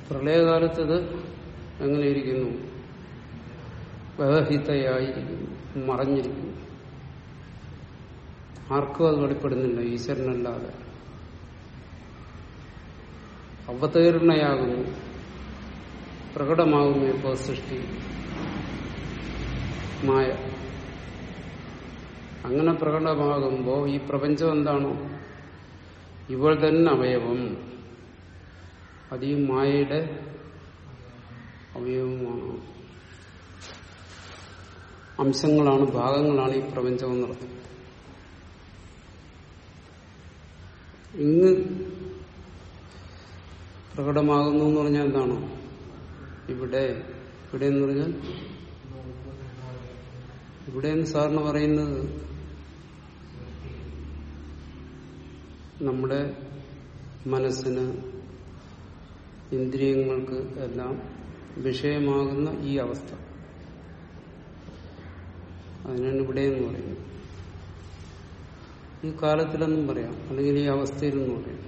പ്രളയകാലത്ത് ഇത് എങ്ങനെയിരിക്കുന്നു വ്യവഹിതയായിരിക്കുന്നു മറഞ്ഞിരിക്കുന്നു ആർക്കും അത് വെളിപ്പെടുന്നില്ല ഈശ്വരനല്ലാതെ അവതീർണയാകുന്നു പ്രകടമാകുന്നു ഇപ്പോൾ സൃഷ്ടി മായ അങ്ങനെ പ്രകടമാകുമ്പോൾ ഈ പ്രപഞ്ചം എന്താണോ ഇവൾ തന്നെ അവയവം അത് ഈ മായയുടെ അവയവമാണ് അംശങ്ങളാണ് ഭാഗങ്ങളാണ് ഈ പ്രപഞ്ചം എന്നുള്ളത് ഇന്ന് പ്രകടമാകുന്നു എന്ന് പറഞ്ഞാൽ എന്താണ് ഇവിടെ ഇവിടെ എന്ന് പറഞ്ഞാൽ ഇവിടെ എന്ന് സാറിന് പറയുന്നത് നമ്മുടെ മനസ്സിന് ഇന്ദ്രിയങ്ങൾക്ക് എല്ലാം വിഷയമാകുന്ന ഈ അവസ്ഥ അതിനാണ് ഇവിടെ എന്ന് പറയുന്നത് ഈ കാലത്തിലെന്നും പറയാം അല്ലെങ്കിൽ ഈ അവസ്ഥയിലെന്നും പറയാം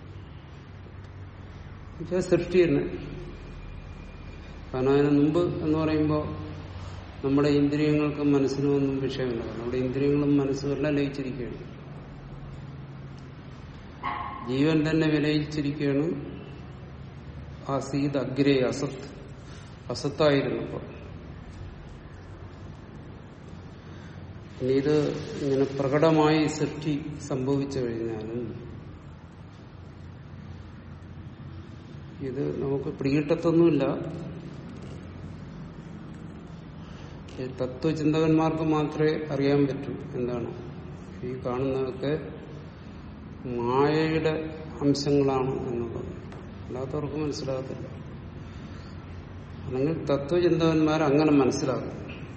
ഇത് സൃഷ്ടി തന്നെ കാരണം അതിന് മുമ്പ് എന്ന് പറയുമ്പോൾ നമ്മുടെ ഇന്ദ്രിയങ്ങൾക്കും മനസ്സിനും ഒന്നും വിഷയമില്ല നമ്മുടെ ഇന്ദ്രിയങ്ങളും മനസ്സും എല്ലാം ലയിച്ചിരിക്കുകയാണ് ജീവൻ തന്നെ വിലയിച്ചിരിക്കുകയാണ് ആസീത് അഗ്രേ അസത്ത് അസത്തായിരുന്നപ്പോൾ ഇനി ഇത് ഇങ്ങനെ പ്രകടമായി സൃഷ്ടി സംഭവിച്ചു കഴിഞ്ഞാലും ഇത് നമുക്ക് പിടികിട്ടത്തൊന്നുമില്ല ഈ തത്വചിന്തകന്മാർക്ക് മാത്രമേ അറിയാൻ പറ്റൂ എന്താണ് ഈ കാണുന്നതൊക്കെ മായയുടെ അംശങ്ങളാണ് എന്നുള്ളത് അല്ലാത്തവർക്ക് മനസ്സിലാകത്തില്ല അല്ലെങ്കിൽ തത്വചിന്തകന്മാർ അങ്ങനെ മനസ്സിലാക്കും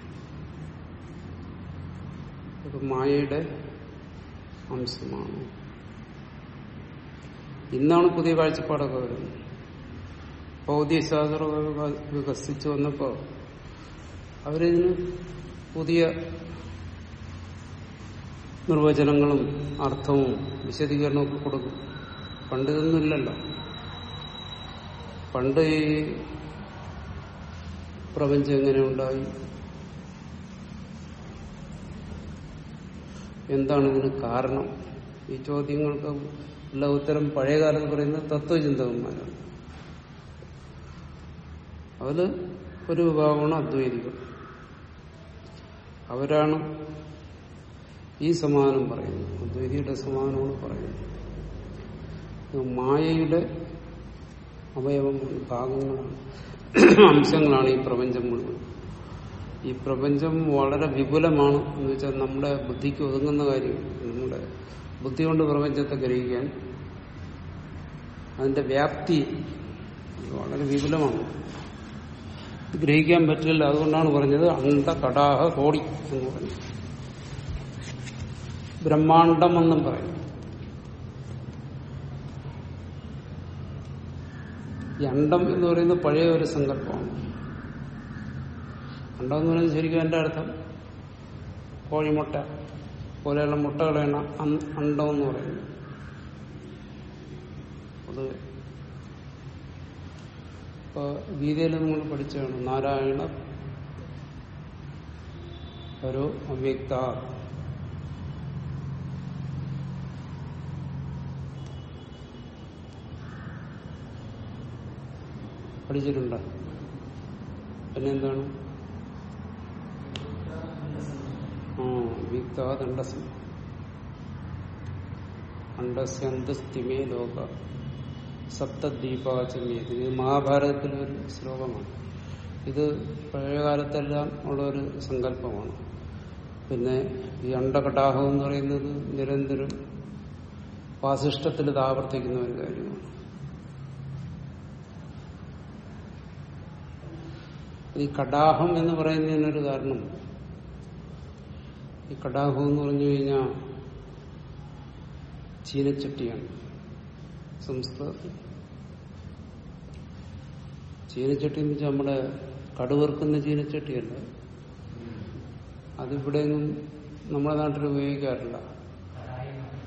ഇത് മായയുടെ അംശമാണ് ഇന്നാണ് പുതിയ കാഴ്ചപ്പാടൊക്കെ വരുന്നത് ഭൗതികശാസ്ത്രമൊക്കെ വികസിച്ചു വന്നപ്പോ അവരിതിന് പുതിയ നിർവചനങ്ങളും അർത്ഥവും വിശദീകരണവും ഒക്കെ കൊടുക്കും പണ്ട് ഇതൊന്നുമില്ലല്ലോ പണ്ട് ഈ പ്രപഞ്ചം എങ്ങനെ ഉണ്ടായി എന്താണ് ഇതിന് കാരണം ഈ ചോദ്യങ്ങൾക്ക് ഉള്ള ഉത്തരം പഴയകാലത്ത് പറയുന്ന തത്വചിന്തകന്മാരാണ് അതില് ഒരു വിഭാഗമാണ് അദ്വൈതികൾ അവരാണ് ഈ സമാനം പറയുന്നത് അദ്വൈതിയുടെ സമാനമാണ് പറയുന്നത് മായയുടെ അവയവങ്ങൾ ഭാഗങ്ങളാണ് അംശങ്ങളാണ് ഈ പ്രപഞ്ചം മുഴുവൻ ഈ പ്രപഞ്ചം വളരെ വിപുലമാണ് എന്ന് വെച്ചാൽ നമ്മുടെ ബുദ്ധിക്ക് ഒതുങ്ങുന്ന കാര്യം നമ്മുടെ ബുദ്ധി കൊണ്ട് പ്രപഞ്ചത്തെ ഗ്രഹിക്കാൻ അതിന്റെ വ്യാപ്തി വളരെ വിപുലമാണ് ഗ്രഹിക്കാൻ പറ്റില്ല അതുകൊണ്ടാണ് പറഞ്ഞത് അണ്ട കടാഹ കോടി എന്ന് പറഞ്ഞു ബ്രഹ്മാണ്ടം എന്നും പറയും ഈ അണ്ടം എന്ന് പറയുന്നത് പഴയ ഒരു സങ്കല്പമാണ് അണ്ടം എന്ന് പറയുന്നത് ശരിക്കും എന്റെ അർത്ഥം കോഴിമുട്ട പോലെയുള്ള മുട്ടകളാണ് അണ്ടം എന്ന് പറയുന്നത് അത് ഇപ്പൊ ഗീതയിൽ നമ്മൾ പഠിച്ചതാണ് നാരായണ ഒരു അവ്യക്ത പഠിച്ചിട്ടുണ്ടോ പിന്നെ എന്താണ് ആ വിക്താദണ്ഡസം അണ്ടസ്യന്തസ്തിമേ ലോക സപ്തദ്വീപാചമ്യത് ഇത് മഹാഭാരതത്തിലെ ഒരു ശ്ലോകമാണ് ഇത് പഴയകാലത്തെല്ലാം ഉള്ള ഒരു സങ്കല്പമാണ് പിന്നെ ഈ അണ്ടകടാഹം എന്ന് പറയുന്നത് നിരന്തരം വാസിഷ്ടത്തിൽ ഇത് ആവർത്തിക്കുന്ന ഒരു കാര്യമാണ് ഈ കടാഹം എന്ന് പറയുന്നതിനൊരു കാരണം ഈ കടാഹം എന്ന് പറഞ്ഞു കഴിഞ്ഞാൽ ചീനച്ചട്ടിയാണ് സംസ്കൃതത്തിൽ ചീനച്ചട്ടി എന്ന് വെച്ചാൽ നമ്മുടെ കടുവറുക്കുന്ന ചീനച്ചട്ടിയല്ല അതിവിടെയൊന്നും നമ്മുടെ നാട്ടിൽ ഉപയോഗിക്കാറില്ല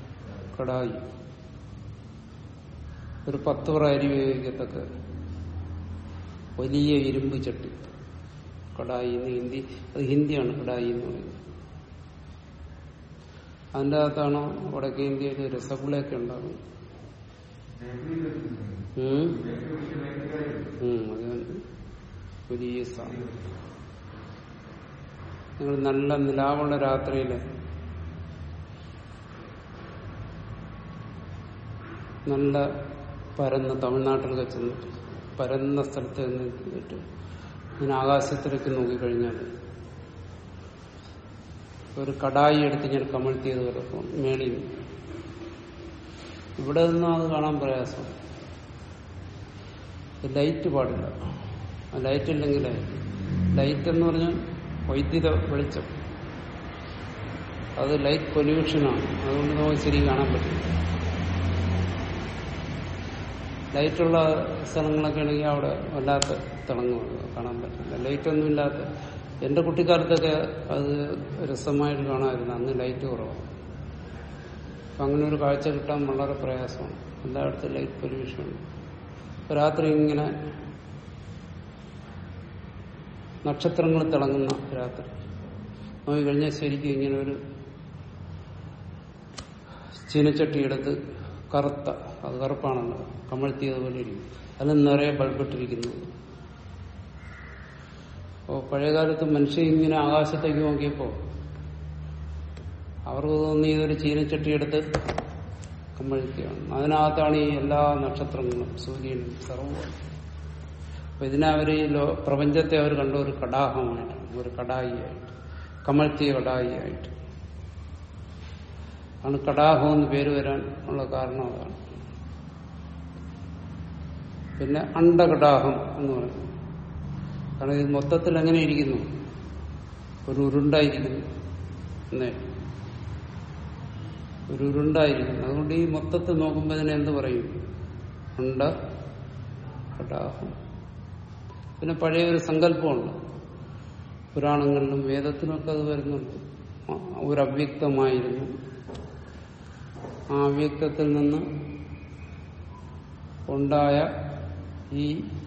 കടായി ഒരു പത്ത് പറ അരി ഉപയോഗിക്കത്തക്ക വലിയ ഇരുമ്പ് ചട്ടി കടായി എന്ന് ഹിന്ദി അത് ഹിന്ദിയാണ് കടായി എന്ന് പറയുന്നത് അതിൻ്റെ അകത്താണ് വടക്കേ ഇന്ത്യയിൽ രസഗുളയൊക്കെ ഉണ്ടാകുന്നത് ഉം. ഉം, അത് തന്നെ. വലിയ സാധനം നിങ്ങൾ നല്ല നിലാവുള്ള രാത്രിയില് നല്ല പരന്ന തമിഴ്നാട്ടിലൊക്കെ ചെന്നിട്ട് പരന്ന സ്ഥലത്ത് നിന്നിട്ട് ഇങ്ങനെ ആകാശത്തിലേക്ക് നോക്കിക്കഴിഞ്ഞാൽ ഒരു കടായി എടുത്ത് ഞാൻ കമഴ്ത്തിയത് കിടക്കും മേളിൽ നിന്ന്. ഇവിടെ നിന്നും അത് കാണാൻ പ്രയാസം ലൈറ്റ് പാടില്ല ആ ലൈറ്റ് ഇല്ലെങ്കിൽ ലൈറ്റ് എന്ന് പറഞ്ഞാൽ വൈദ്യുത വെളിച്ചം അത് ലൈറ്റ് പൊല്യൂഷനാണ് അതുകൊണ്ട് നമുക്ക് ശരി കാണാൻ പറ്റില്ല ലൈറ്റുള്ള സ്ഥലങ്ങളൊക്കെ ആണെങ്കിൽ അവിടെ വല്ലാത്ത തിളങ്ങും കാണാൻ പറ്റില്ല ലൈറ്റൊന്നും ഇല്ലാത്ത എന്റെ കുട്ടിക്കാലത്തൊക്കെ അത് രസമായിട്ട് കാണാമായിരുന്നു അന്ന് ലൈറ്റ് കുറവാണ് അപ്പൊ അങ്ങനെ ഒരു കാഴ്ച കിട്ടാൻ വളരെ പ്രയാസമാണ് എല്ലായിടത്തും ലൈറ്റ് പൊല്യൂഷൻ രാത്രി ഇങ്ങനെ നക്ഷത്രങ്ങൾ തിളങ്ങുന്ന രാത്രി നോക്കി കഴിഞ്ഞാൽ ശരിക്കും ഇങ്ങനെ ഒരു ചീനച്ചട്ടി എടുത്ത് കറുത്ത അത് കറുപ്പാണല്ലോ കമഴ്ത്തിയതുപോലെ ഇരിക്കും അതിൽ നിറയെ ബൾബിട്ടിരിക്കുന്നത് അപ്പോൾ പഴയകാലത്ത് മനുഷ്യൻ ഇങ്ങനെ ആകാശത്തേക്ക് നോക്കിയപ്പോൾ അവർക്ക് തോന്നി ഇതൊരു ചീനച്ചട്ടി എടുത്ത് കമ്മഴിക്കുകയാണ് അതിനകത്താണ് ഈ എല്ലാ നക്ഷത്രങ്ങളും സൂര്യനും സർവ്വവും അപ്പൊ ഇതിനെ അവർ ഈ ലോ പ്രപഞ്ചത്തെ അവർ കണ്ട ഒരു കടാഹമായിട്ടാണ് ഒരു കടായിയായിട്ട് കമഴ്ത്തിയ കടായിയായിട്ട് ആണ് കടാഹം എന്ന് പേര് വരാൻ ഉള്ള കാരണം അതാണ് പിന്നെ അണ്ടകടാഹം എന്ന് പറയുന്നത് കാരണം ഇത് മൊത്തത്തിൽ എങ്ങനെ ഇരിക്കുന്നു ഒരു ഉരുണ്ടായിരിക്കുന്നു എന്നേ ഒരു ഉരുണ്ടായിരിക്കുന്നു അതുകൊണ്ട് ഈ മൊത്തത്തിൽ നോക്കുമ്പോൾ ഇതിനെ എന്ത് പറയും അണ്ട കടാഹം പിന്നെ പഴയ ഒരു സങ്കല്പമുണ്ട് പുരാണങ്ങളിലും വേദത്തിലുമൊക്കെ അത് വരുന്നുണ്ട് ആ, ഒരു അവ്യക്തമായിരുന്നു ആ അവ്യക്തത്തിൽ നിന്ന് ഉണ്ടായ ഈ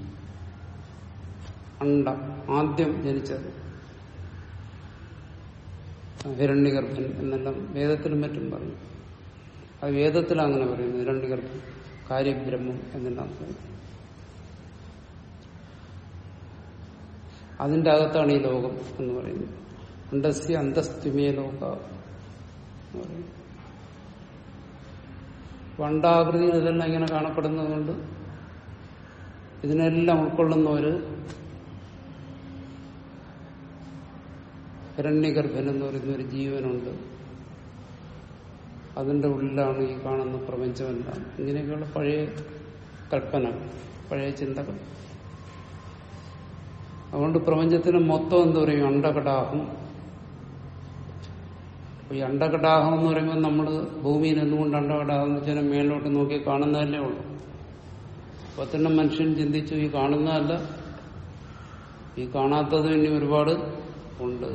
അണ്ട ആദ്യം ജനിച്ചത് ഹിരണ്യഗർഭൻ എന്നെല്ലാം വേദത്തിലും മറ്റും പറയും അത് വേദത്തിലാണ് അങ്ങനെ പറയുന്നത് ഹിരണ്യഗർഭൻ കാര്യബ്രഹ്മം എന്നെല്ലാം പറയും അതിന്റെ അകത്താണ് ഈ ലോകം എന്ന് പറയുന്നത് അണ്ടസ്യ അന്തസ്തുമേ ലോക എന്ന് പറയും വണ്ടാകൃതിയിൽ ഇതെല്ലാം ഇങ്ങനെ കാണപ്പെടുന്നതുകൊണ്ട് ഇതിനെല്ലാം ഉൾക്കൊള്ളുന്ന ഒരു ഹിരണ്യഗർഭൻ എന്ന് പറയുന്ന ഒരു ജീവനുണ്ട് അതിന്റെ ഉള്ളിലാണ് ഈ കാണുന്ന പ്രപഞ്ചമെല്ലാം ഇങ്ങനെയൊക്കെയുള്ള പഴയ കൽപ്പന പഴയ ചിന്തകൾ അതുകൊണ്ട് പ്രപഞ്ചത്തിന് മൊത്തം എന്ത് പറയും അണ്ടകടാഹം അപ്പൊ ഈ അണ്ടകടാഹം എന്ന് പറയുമ്പോൾ നമ്മൾ ഭൂമിയിൽ എന്തുകൊണ്ട് അണ്ടകടാഹം എന്ന് വെച്ചാൽ മേലോട്ട് നോക്കി കാണുന്നതല്ലേ ഉള്ളൂ അപ്പൊ തന്നെ മനുഷ്യൻ ചിന്തിച്ചു ഈ കാണുന്നതല്ല ഈ കാണാത്തത് ഇനി ഒരുപാട് ഉണ്ട്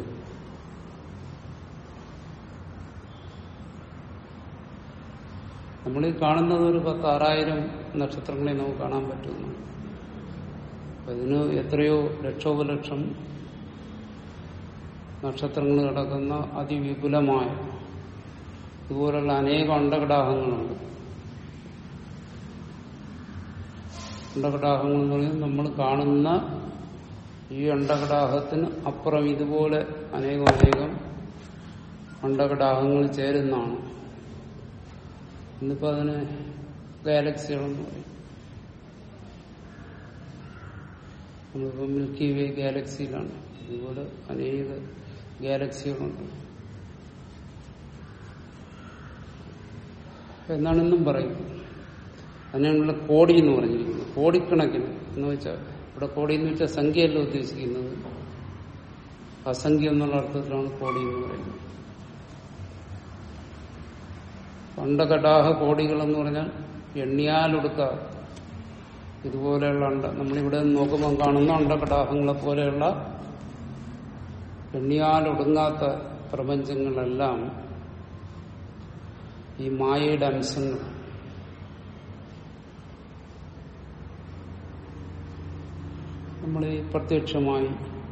നമ്മൾ ഈ കാണുന്നത് ഒരു പത്ത് ആറായിരം നക്ഷത്രങ്ങളെ നമുക്ക് കാണാൻ പറ്റുന്നു അപ്പൊ ഇതിന് എത്രയോ ലക്ഷോപലക്ഷം നക്ഷത്രങ്ങൾ കിടക്കുന്ന അതിവിപുലമായ ഇതുപോലുള്ള അനേകം അണ്ടകടാഹങ്ങളുണ്ട് അണ്ടകടാഹങ്ങൾ എന്ന് പറയുന്നത് നമ്മൾ കാണുന്ന ഈ അണ്ടകടാഹത്തിന് അപ്പുറം ഇതുപോലെ അനേകം അനേകം അണ്ടകടാഹങ്ങൾ ചേരുന്നതാണ് ഇന്നിപ്പോ അതിന് ഗാലക്സികളെന്ന് പറയും നമ്മളിപ്പോ മിൽക്കി വേ ഗാലക്സിയിലാണ് ഇതുപോലെ അനേക ഗാലക്സികളുണ്ട് എന്നാണ് ഇന്നും പറയുന്നത് അതിനുള്ള കോടി എന്ന് പറഞ്ഞിരിക്കുന്നത് കോടിക്കണക്കിന് എന്ന് വെച്ചാൽ ഇവിടെ കോടി എന്ന് വെച്ചാൽ സംഖ്യയല്ല ഉദ്ദേശിക്കുന്നത് അസംഖ്യം എന്നുള്ള അർത്ഥത്തിലാണ് കോടി എന്ന് പറയുന്നത് അണ്ടകടാഹ കോടികൾ എന്ന് പറഞ്ഞാൽ എണ്ണിയാലൊടുക്ക ഇതുപോലെയുള്ള അണ്ട നമ്മളിവിടെ നിന്ന് നോക്കുമ്പോൾ കാണുന്ന അണ്ടകടാഹങ്ങളെ പോലെയുള്ള എണ്ണിയാലൊടുങ്ങാത്ത പ്രപഞ്ചങ്ങളെല്ലാം ഈ മായയുടെ അംശങ്ങൾ നമ്മൾ ഈ പ്രത്യക്ഷമായി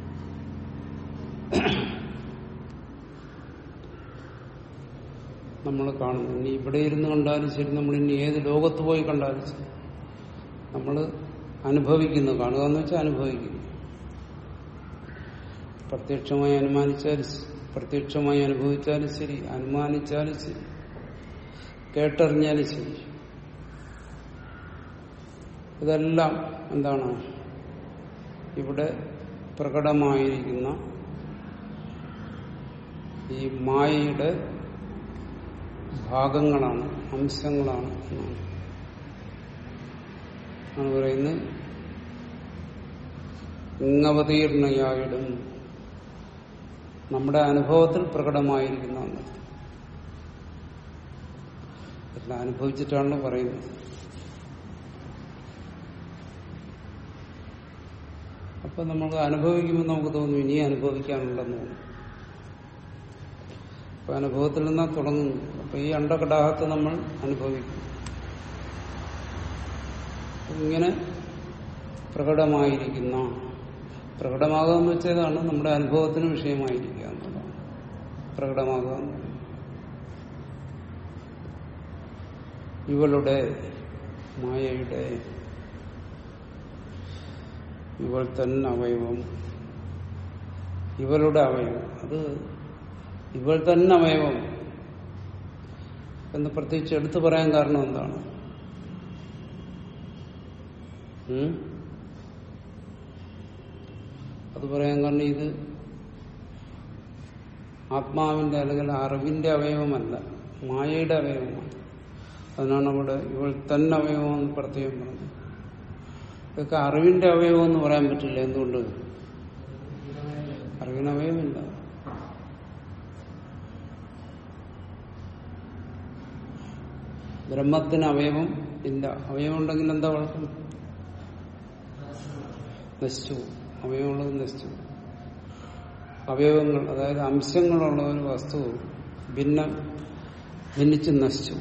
നമ്മൾ കാണുന്നു ഇനി ഇവിടെ ഇരുന്ന് കണ്ടാലും ശരി നമ്മൾ ഇനി ഏത് ലോകത്ത് പോയി കണ്ടാലും ശരി നമ്മൾ അനുഭവിക്കുന്നു കാണുക എന്ന് വെച്ചാൽ അനുഭവിക്കുന്നു പ്രത്യക്ഷമായി അനുമാനിച്ചാലും ശ- പ്രത്യക്ഷമായി അനുഭവിച്ചാലും ശരി അനുമാനിച്ചാലും ശരി കേട്ടറിഞ്ഞാലും ശരി ഇതെല്ലാം എന്താണ് ഇവിടെ പ്രകടമായിരിക്കുന്ന ഈ മായയുടെ ഭാഗങ്ങളാണ് അംശങ്ങളാണ് എന്നാണ് ആണ് പറയുന്നത് ഇങ്ങവതീർണയായിടും നമ്മുടെ അനുഭവത്തിൽ പ്രകടമായിരിക്കുന്ന ഒന്നത് എല്ലാം അനുഭവിച്ചിട്ടാണല്ലോ പറയുന്നത് അപ്പൊ നമുക്ക് അനുഭവിക്കുമ്പോൾ നമുക്ക് തോന്നും ഇനി അനുഭവിക്കാനുണ്ടെന്ന് തോന്നും അപ്പൊ അനുഭവത്തിൽ നിന്നാ തുടങ്ങുന്നു അപ്പൊ ഈ അണ്ടകടാഹത്തെ നമ്മൾ അനുഭവിക്കും ഇങ്ങനെ പ്രകടമായിരിക്കുന്ന പ്രകടമാകുക എന്ന് വെച്ചതാണ് നമ്മുടെ അനുഭവത്തിന് വിഷയമായിരിക്കുക എന്നുള്ളതാണ് പ്രകടമാകുക എന്ന് പറയുന്നത്. ഇവളുടെ മായയുടെ ഇവൾ തന്നെ അവയവം ഇവളുടെ അവയവം അത് ഇവൾ തന്നെ അവയവം എന്ന് പ്രത്യേകിച്ച് എടുത്തു പറയാൻ കാരണം എന്താണ് ഉം? അത് പറയാൻ കാരണം ഇത് ആത്മാവിന്റെ അല്ലെങ്കിൽ അറിവിന്റെ അവയവമല്ല മായയുടെ അവയവമാണ് അതിനാണ് അവിടെ ഇവൾ തന്നെ അവയവം എന്ന് പ്രത്യേകം പറഞ്ഞത് ഇതൊക്കെ അറിവിന്റെ അവയവം എന്ന് പറയാൻ പറ്റില്ല എന്തുകൊണ്ട് അറിവിന് അവയവമില്ല ബ്രഹ്മത്തിന് അവയവം ഇല്ല അവയവം ഉണ്ടെങ്കിൽ എന്താ കുഴപ്പം നശിച്ചു അവയവമുള്ളത് നശിച്ചു അവയവങ്ങൾ അതായത് അംശങ്ങളുള്ള ഒരു വസ്തു ഭിന്ന ഭിന്നിച്ച് നശിച്ചു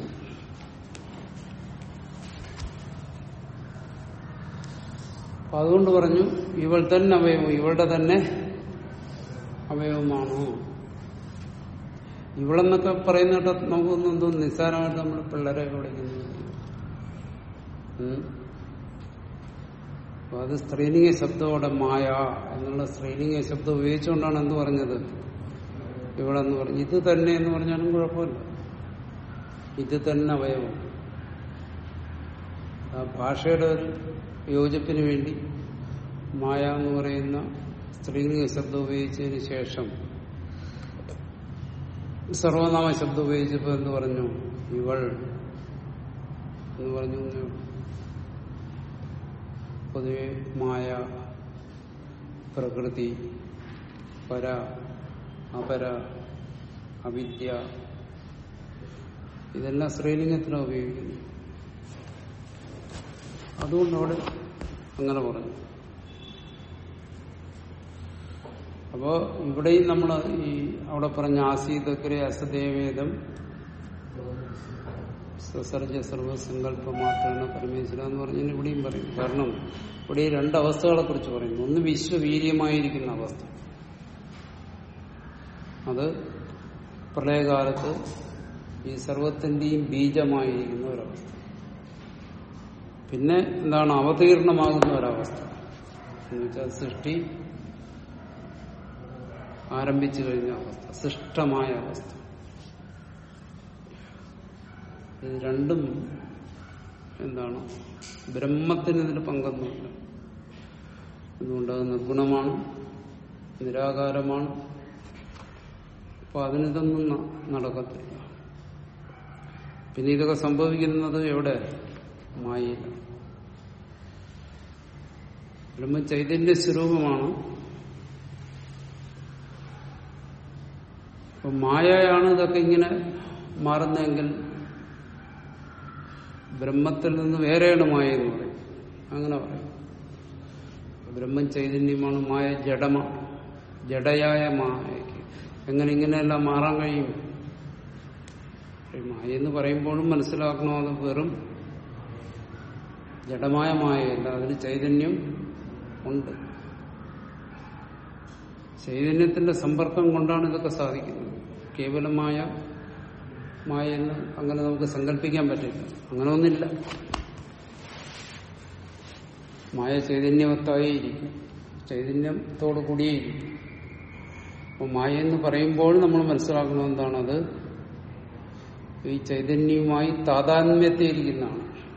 അപ്പൊ അതുകൊണ്ട് പറഞ്ഞു ഇവൾ തന്നെ അവയവം ഇവളുടെ തന്നെ അവയവമാണോ ഇവളെന്നൊക്കെ പറയുന്ന കേട്ടോ നമുക്കൊന്നും എന്തോ നിസ്സാരമായിട്ട് നമ്മൾ പിള്ളേരെ വിളിക്കുന്നത് ഉം. അപ്പൊ അത് സ്ത്രീലിംഗ ശബ്ദത്തോടെ മായ എന്നുള്ള സ്ത്രീലിംഗ ശബ്ദം ഉപയോഗിച്ചുകൊണ്ടാണ് എന്ത് പറഞ്ഞത് ഇവളെന്ന് പറഞ്ഞു ഇത് തന്നെ എന്ന് പറഞ്ഞാലും കുഴപ്പമില്ല ഇത് തന്നെ അവയവം ആ ഭാഷയുടെ ഒരു യോജിപ്പിന് വേണ്ടി മായ എന്ന് പറയുന്ന സ്ത്രീലിംഗ ശബ്ദം ഉപയോഗിച്ചതിന് ശേഷം സർവനാമ ശബ്ദം ഉപയോഗിച്ചപ്പോ എന്ത് പറഞ്ഞു ഇവൾ എന്ന് പറഞ്ഞു എന്നേ ഉള്ളൂ. പൊതുവെ മായ പ്രകൃതി പര അപര അവിദ്യ ഇതെല്ലാം സ്ത്രീലിംഗത്തിലാണ് ഉപയോഗിക്കുന്നത് അതുകൊണ്ട് അവിടെ അങ്ങനെ പറഞ്ഞു അപ്പോ ഇവിടെയും നമ്മൾ ഈ അവിടെ പറഞ്ഞ ആസീതക്കരെ അസദേവേദം സസർജ സർവസങ്കല്പ മാത്രമാണ് പരമേശ്വര എന്ന് പറഞ്ഞാൽ ഇവിടെയും പറയും കാരണം ഇവിടെ ഈ രണ്ട് അവസ്ഥകളെ കുറിച്ച് പറയുന്നു ഒന്ന് വിശ്വവീര്യമായിരിക്കുന്ന അവസ്ഥ അത് പ്രളയകാലത്ത് ഈ സർവത്തിന്റെയും ബീജമായിരിക്കുന്ന ഒരവസ്ഥ പിന്നെ എന്താണ് അവതീർണമാകുന്ന ഒരവസ്ഥ എന്ന് വെച്ചാൽ സൃഷ്ടി ആരംഭിച്ചു കഴിഞ്ഞ അവസ്ഥ സൃഷ്ടമായ അവസ്ഥ ഇത് രണ്ടും എന്താണ് ബ്രഹ്മത്തിന് ഇതിൽ പങ്കൊന്നുമില്ല അതുകൊണ്ട് അത് നിർഗുണമാണ് നിരാകാരമാണ് അപ്പൊ അതിനിതൊന്നും ന- നടക്കത്തില്ല പിന്നെ ഇതൊക്കെ സംഭവിക്കുന്നത് എവിടെ മായയില്ല ബ്രഹ്മ ചൈതന്യ സ്വരൂപമാണ് അപ്പൊ മായയാണ് ഇതൊക്കെ ഇങ്ങനെ മാറുന്നതെങ്കിൽ ബ്രഹ്മത്തിൽ നിന്ന് വേറെയാണ് മായ എന്ന് പറയും അങ്ങനെ പറയും ബ്രഹ്മം ചൈതന്യമാണ് മായ ജഡമാണ് ജഡയായ മായയ്ക്ക് എങ്ങനെ ഇങ്ങനെയെല്ലാം മാറാൻ കഴിയും ഈ മായ എന്ന് പറയുമ്പോഴും മനസ്സിലാക്കണം അത് വെറും ജഡമായ മായയല്ല അതിന് ചൈതന്യം ഉണ്ട് ചൈതന്യത്തിന്റെ സമ്പർക്കം കൊണ്ടാണ് ഇതൊക്കെ സാധിക്കുന്നത് കേവലമായ മായ എന്ന് അങ്ങനെ നമുക്ക് സങ്കല്പിക്കാൻ പറ്റില്ല അങ്ങനെ ഒന്നില്ല മായ ചൈതന്യവത്തായേ ഇരിക്കും ചൈതന്യത്തോടു കൂടിയേ ഇരിക്കും അപ്പൊ മായ എന്ന് പറയുമ്പോൾ നമ്മൾ മനസ്സിലാക്കണം എന്താണത് ഈ ചൈതന്യവുമായി താതാത്മ്യത്തിയിരിക്കുന്നതാണ്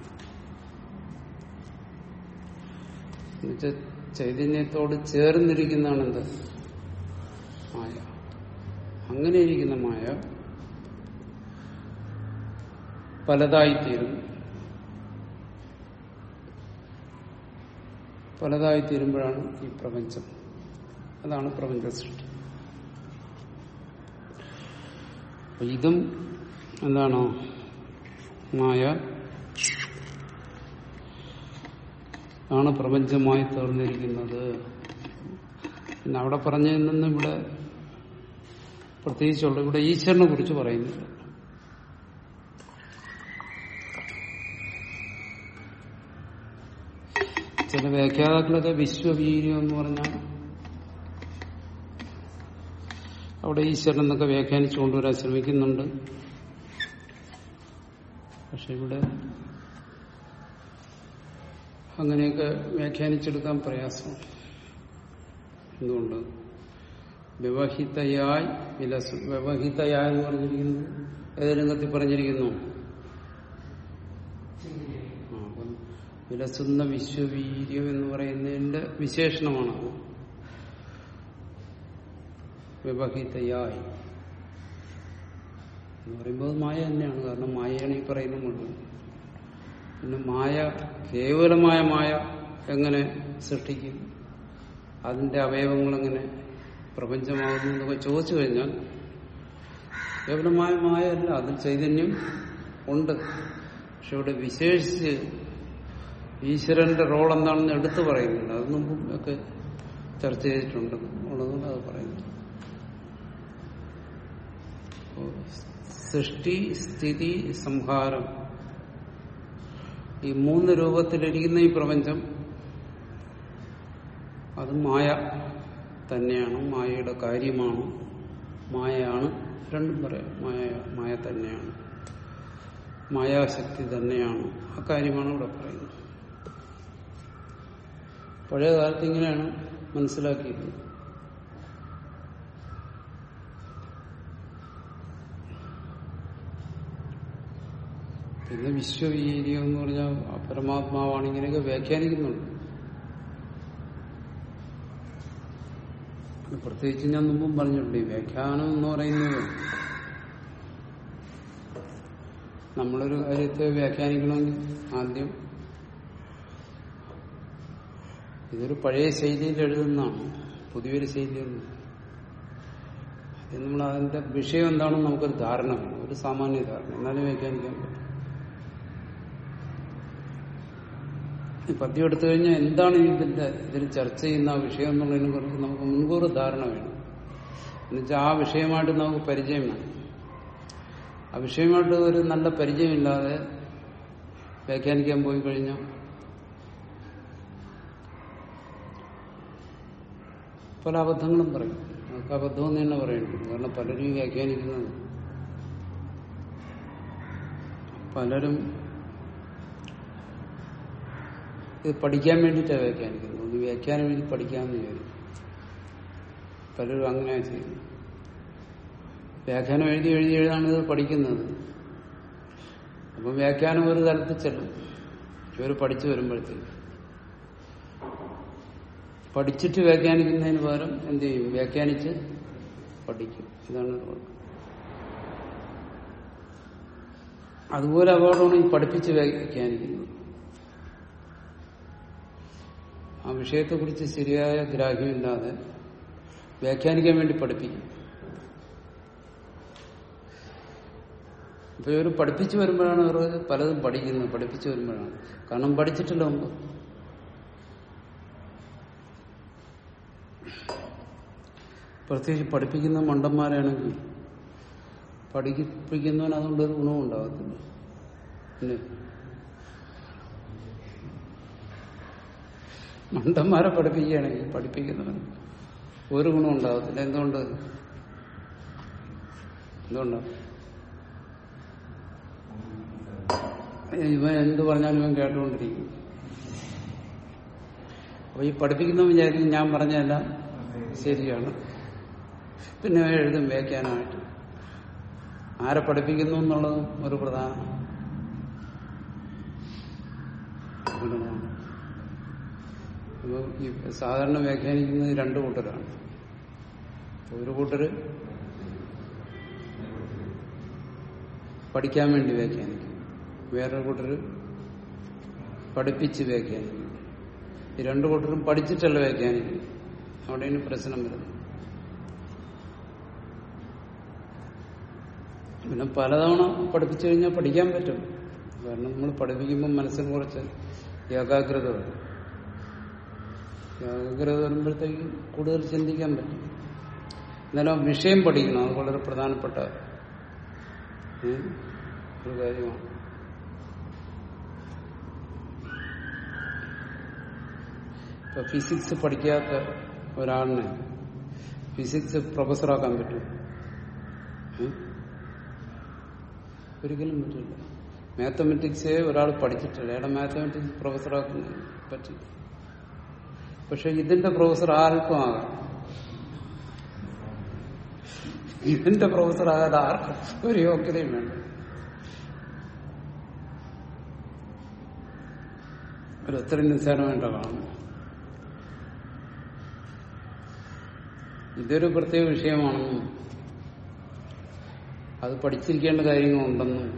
എന്നുവെച്ചാൽ ചൈതന്യത്തോട് ചേർന്നിരിക്കുന്നതാണ് എന്ത് മായ അങ്ങനെ ഇരിക്കുന്ന മായ പലതായിത്തീരും പലതായിത്തീരുമ്പോഴാണ് ഈ പ്രപഞ്ചം അതാണ് പ്രപഞ്ച സൃഷ്ടി അപ്പൊ ഇതും എന്താണോ മായ ആണ് പ്രപഞ്ചമായി തീർന്നിരിക്കുന്നത് പിന്നെ അവിടെ പറഞ്ഞതിൽ നിന്ന് ഇവിടെ പ്രത്യേകിച്ചുള്ള ഇവിടെ ഈശ്വരനെ കുറിച്ച് പറയുന്നില്ല ചില വ്യാഖ്യാതാക്കളൊക്കെ വിശ്വവീര്യം എന്ന് പറഞ്ഞാൽ അവിടെ ഈശ്വരൻ എന്നൊക്കെ വ്യാഖ്യാനിച്ചു കൊണ്ടുവരാൻ ശ്രമിക്കുന്നുണ്ട് പക്ഷെ ഇവിടെ അങ്ങനെയൊക്കെ വ്യാഖ്യാനിച്ചെടുക്കാൻ പ്രയാസമാണ് എന്തുകൊണ്ട് വ്യവഹിതയായി വിലസ വ്യവഹിതയായി എന്ന് പറഞ്ഞിരിക്കുന്നത് ഏത് രംഗത്തിൽ പറഞ്ഞിരിക്കുന്നു ആ, അപ്പം വിലസുന്ന വിശ്വവീര്യം എന്ന് പറയുന്നതിന്റെ വിശേഷണമാണത് വ്യവഹിതയായി എന്ന് പറയുമ്പോൾ അത് മായ തന്നെയാണ് കാരണം മായയാണ് ഈ പറയുന്നത് മുഴുവൻ പിന്നെ മായ കേവലമായ മായ എങ്ങനെ സൃഷ്ടിക്കും അതിന്റെ അവയവങ്ങൾ എങ്ങനെ പ്രപഞ്ചമാകുന്നു എന്നൊക്കെ ചോദിച്ചു കഴിഞ്ഞാൽ കേവലമായ മായ അല്ല അതിൽ ചൈതന്യം ഉണ്ട് പക്ഷെ ഇവിടെ വിശേഷിച്ച് ഈശ്വരന്റെ റോൾ എന്താണെന്ന് എടുത്തു പറയുന്നില്ല അത് മുമ്പും ഒക്കെ ചർച്ച ചെയ്തിട്ടുണ്ട് ഉള്ളതുകൊണ്ട് അത് പറയുന്നു അപ്പോ സൃഷ്ടി സ്ഥിതി സംഹാരം ഈ മൂന്ന് രൂപത്തിലിരിക്കുന്ന ഈ പ്രപഞ്ചം അത് മായ തന്നെയാണ് മായയുടെ കാര്യമാണ് മായയാണ് രണ്ടും പറയാം മായ മായ തന്നെയാണ് മായാശക്തി തന്നെയാണ് ആ കാര്യമാണ് ഇവിടെ പറയുന്നത് പഴയ കാലത്ത് ഇങ്ങനെയാണ് മനസ്സിലാക്കിയത് പിന്നെ വിശ്വവീര്യം എന്ന് പറഞ്ഞാൽ ആ പരമാത്മാവാണ് ഇങ്ങനെയൊക്കെ വ്യാഖ്യാനിക്കുന്നുണ്ട് അത് പ്രത്യേകിച്ച് ഞാൻ മുമ്പും പറഞ്ഞിട്ടുണ്ട് ഈ വ്യാഖ്യാനം എന്ന് പറയുന്നത് നമ്മളൊരു കാര്യത്തെ വ്യാഖ്യാനിക്കണമെങ്കിൽ ആദ്യം ഇതൊരു പഴയ ശൈലിയിൽ എഴുതുന്നതാണ് പുതിയൊരു ശൈലിയൊന്നും ആദ്യം നമ്മൾ അതിന്റെ വിഷയം എന്താണെന്ന് നമുക്കൊരു ധാരണ വേണം ഒരു സാമാന്യ ധാരണ എന്നാലും വ്യാഖ്യാനിക്കാൻ പറ്റും ഈ പദ്യം എടുത്തു കഴിഞ്ഞാൽ എന്താണ് ഇതിന്റെ ഇതിൽ ചർച്ച ചെയ്യുന്ന ആ വിഷയം എന്നുള്ളതിനെ കുറിച്ച് നമുക്ക് മുൻകൂർ ധാരണ വേണം എന്നുവെച്ചാൽ ആ വിഷയമായിട്ട് നമുക്ക് പരിചയം വേണം ആ വിഷയമായിട്ട് ഒരു നല്ല പരിചയമില്ലാതെ വ്യാഖ്യാനിക്കാൻ പോയി കഴിഞ്ഞാൽ പല അബദ്ധങ്ങളും പറയും അതൊക്കെ അബദ്ധമെന്ന് തന്നെ പറയുന്നുണ്ട് കാരണം പലരും വ്യാഖ്യാനിക്കുന്നത് പലരും ഇത് പഠിക്കാൻ വേണ്ടിയിട്ടാണ് വ്യാഖ്യാനിക്കുന്നത് ഒന്ന് വ്യാഖ്യാനം എഴുതി പഠിക്കാമെന്ന് വിചാരിക്കും പലരും അങ്ങനെയാണ് ചെയ്യുന്നത് വ്യാഖ്യാനം എഴുതി എഴുതി എഴുതാണ് ഇത് പഠിക്കുന്നത് അപ്പം വ്യാഖ്യാനം ഒരു തലത്തിൽ ചെല്ലും ഇവർ പഠിച്ചു വരുമ്പോഴത്തേക്ക് പഠിച്ചിട്ട് വ്യാഖ്യാനിക്കുന്നതിന് പകരം എന്ത് ചെയ്യും വ്യാഖ്യാനിച്ച് പഠിക്കും ഇതാണ് ഒരു കുഴപ്പം. അതുപോലെ അപകടമാണ് ഈ പഠിപ്പിച്ച് വ്യാഖ്യാനിക്കുന്നത് ആ വിഷയത്തെക്കുറിച്ച് ശരിയായ ഗ്രാഹ്യമില്ലാതെ വ്യാഖ്യാനിക്കാൻ വേണ്ടി പഠിപ്പിക്കും ഇപ്പൊ ഇവർ പഠിപ്പിച്ചു വരുമ്പോഴാണ് ഇവർ പലതും പഠിക്കുന്നത് പഠിപ്പിച്ചു വരുമ്പോഴാണ് കാരണം പഠിച്ചിട്ടില്ല മുമ്പ് പ്രത്യേകിച്ച് പഠിപ്പിക്കുന്ന മണ്ടന്മാരാണെങ്കിൽ പഠിപ്പിക്കുന്നവൻ അതുകൊണ്ടൊരു ഗുണവും ഉണ്ടാകത്തില്ല പിന്നെ മണ്ടന്മാരെ പഠിപ്പിക്കുകയാണെങ്കിൽ പഠിപ്പിക്കുന്നവൻ ഒരു ഗുണം ഉണ്ടാകത്തില്ല എന്തുകൊണ്ട് എന്തുകൊണ്ടാണ് ഇവൻ എന്ത് പറഞ്ഞാലും ഇവൻ കേട്ടുകൊണ്ടിരിക്കും അപ്പൊ ഈ പഠിപ്പിക്കുന്നവൻ വിചാരിക്കും ഞാൻ പറഞ്ഞതെല്ലാം ശരിയാണ് പിന്നെ അവൻ എഴുതും വ്യാഖ്യാനമായിട്ട് ആരെ പഠിപ്പിക്കുന്നു എന്നുള്ളതും ഒരു പ്രധാന ഗുണമാണ് അപ്പൊ ഈ സാധാരണ വ്യാഖ്യാനിക്കുന്നത് രണ്ടു കൂട്ടരാണ് ഒരു കൂട്ടര് പഠിക്കാൻ വേണ്ടി വ്യാഖ്യാനിക്കും വേറൊരു കൂട്ടര് പഠിപ്പിച്ച് വ്യാഖ്യാനിക്കും ഈ രണ്ടു കൂട്ടരും പഠിച്ചിട്ടല്ല വ്യാഖ്യാനിക്കും അവിടെയാണ് പ്രശ്നം വരുന്നത് പിന്നെ പലതവണ പഠിപ്പിച്ചു കഴിഞ്ഞാൽ പഠിക്കാൻ പറ്റും കാരണം നമ്മൾ പഠിപ്പിക്കുമ്പോൾ മനസ്സിന് കുറച്ച് ഏകാഗ്രത വരും ഏകാഗ്രത വരുമ്പോഴത്തേക്ക് കൂടുതൽ ചിന്തിക്കാൻ പറ്റും എന്നാലും ആ വിഷയം പഠിക്കണം അത് വളരെ പ്രധാനപ്പെട്ട ഉം, ഒരു കാര്യമാണ് ഇപ്പൊ ഫിസിക്സ് പഠിക്കാത്ത ഒരാളിനെ ഫിസിക്സ് പ്രൊഫസറാക്കാൻ പറ്റും ഉം? ഒരിക്കലും പറ്റില്ല മാത്തമെറ്റിക്സേ ഒരാൾ പഠിച്ചിട്ടില്ല അയാളെ മാത്തമെറ്റിക്സ് പ്രൊഫസറാക്കാൻ പറ്റില്ല പക്ഷെ ഇതിന്റെ പ്രൊഫസർ ആർക്കും ആകാം ഇതിന്റെ പ്രൊഫസർ ആകാതെ ആർക്കും ഒരു യോഗ്യതയും വേണ്ട ഒരു എത്ര നിസ്സാരമായിട്ടാണ് കാണുന്നത് ഇതൊരു പ്രത്യേക വിഷയമാണെന്നും അത് പഠിച്ചിരിക്കേണ്ട കാര്യങ്ങളുണ്ടെന്നും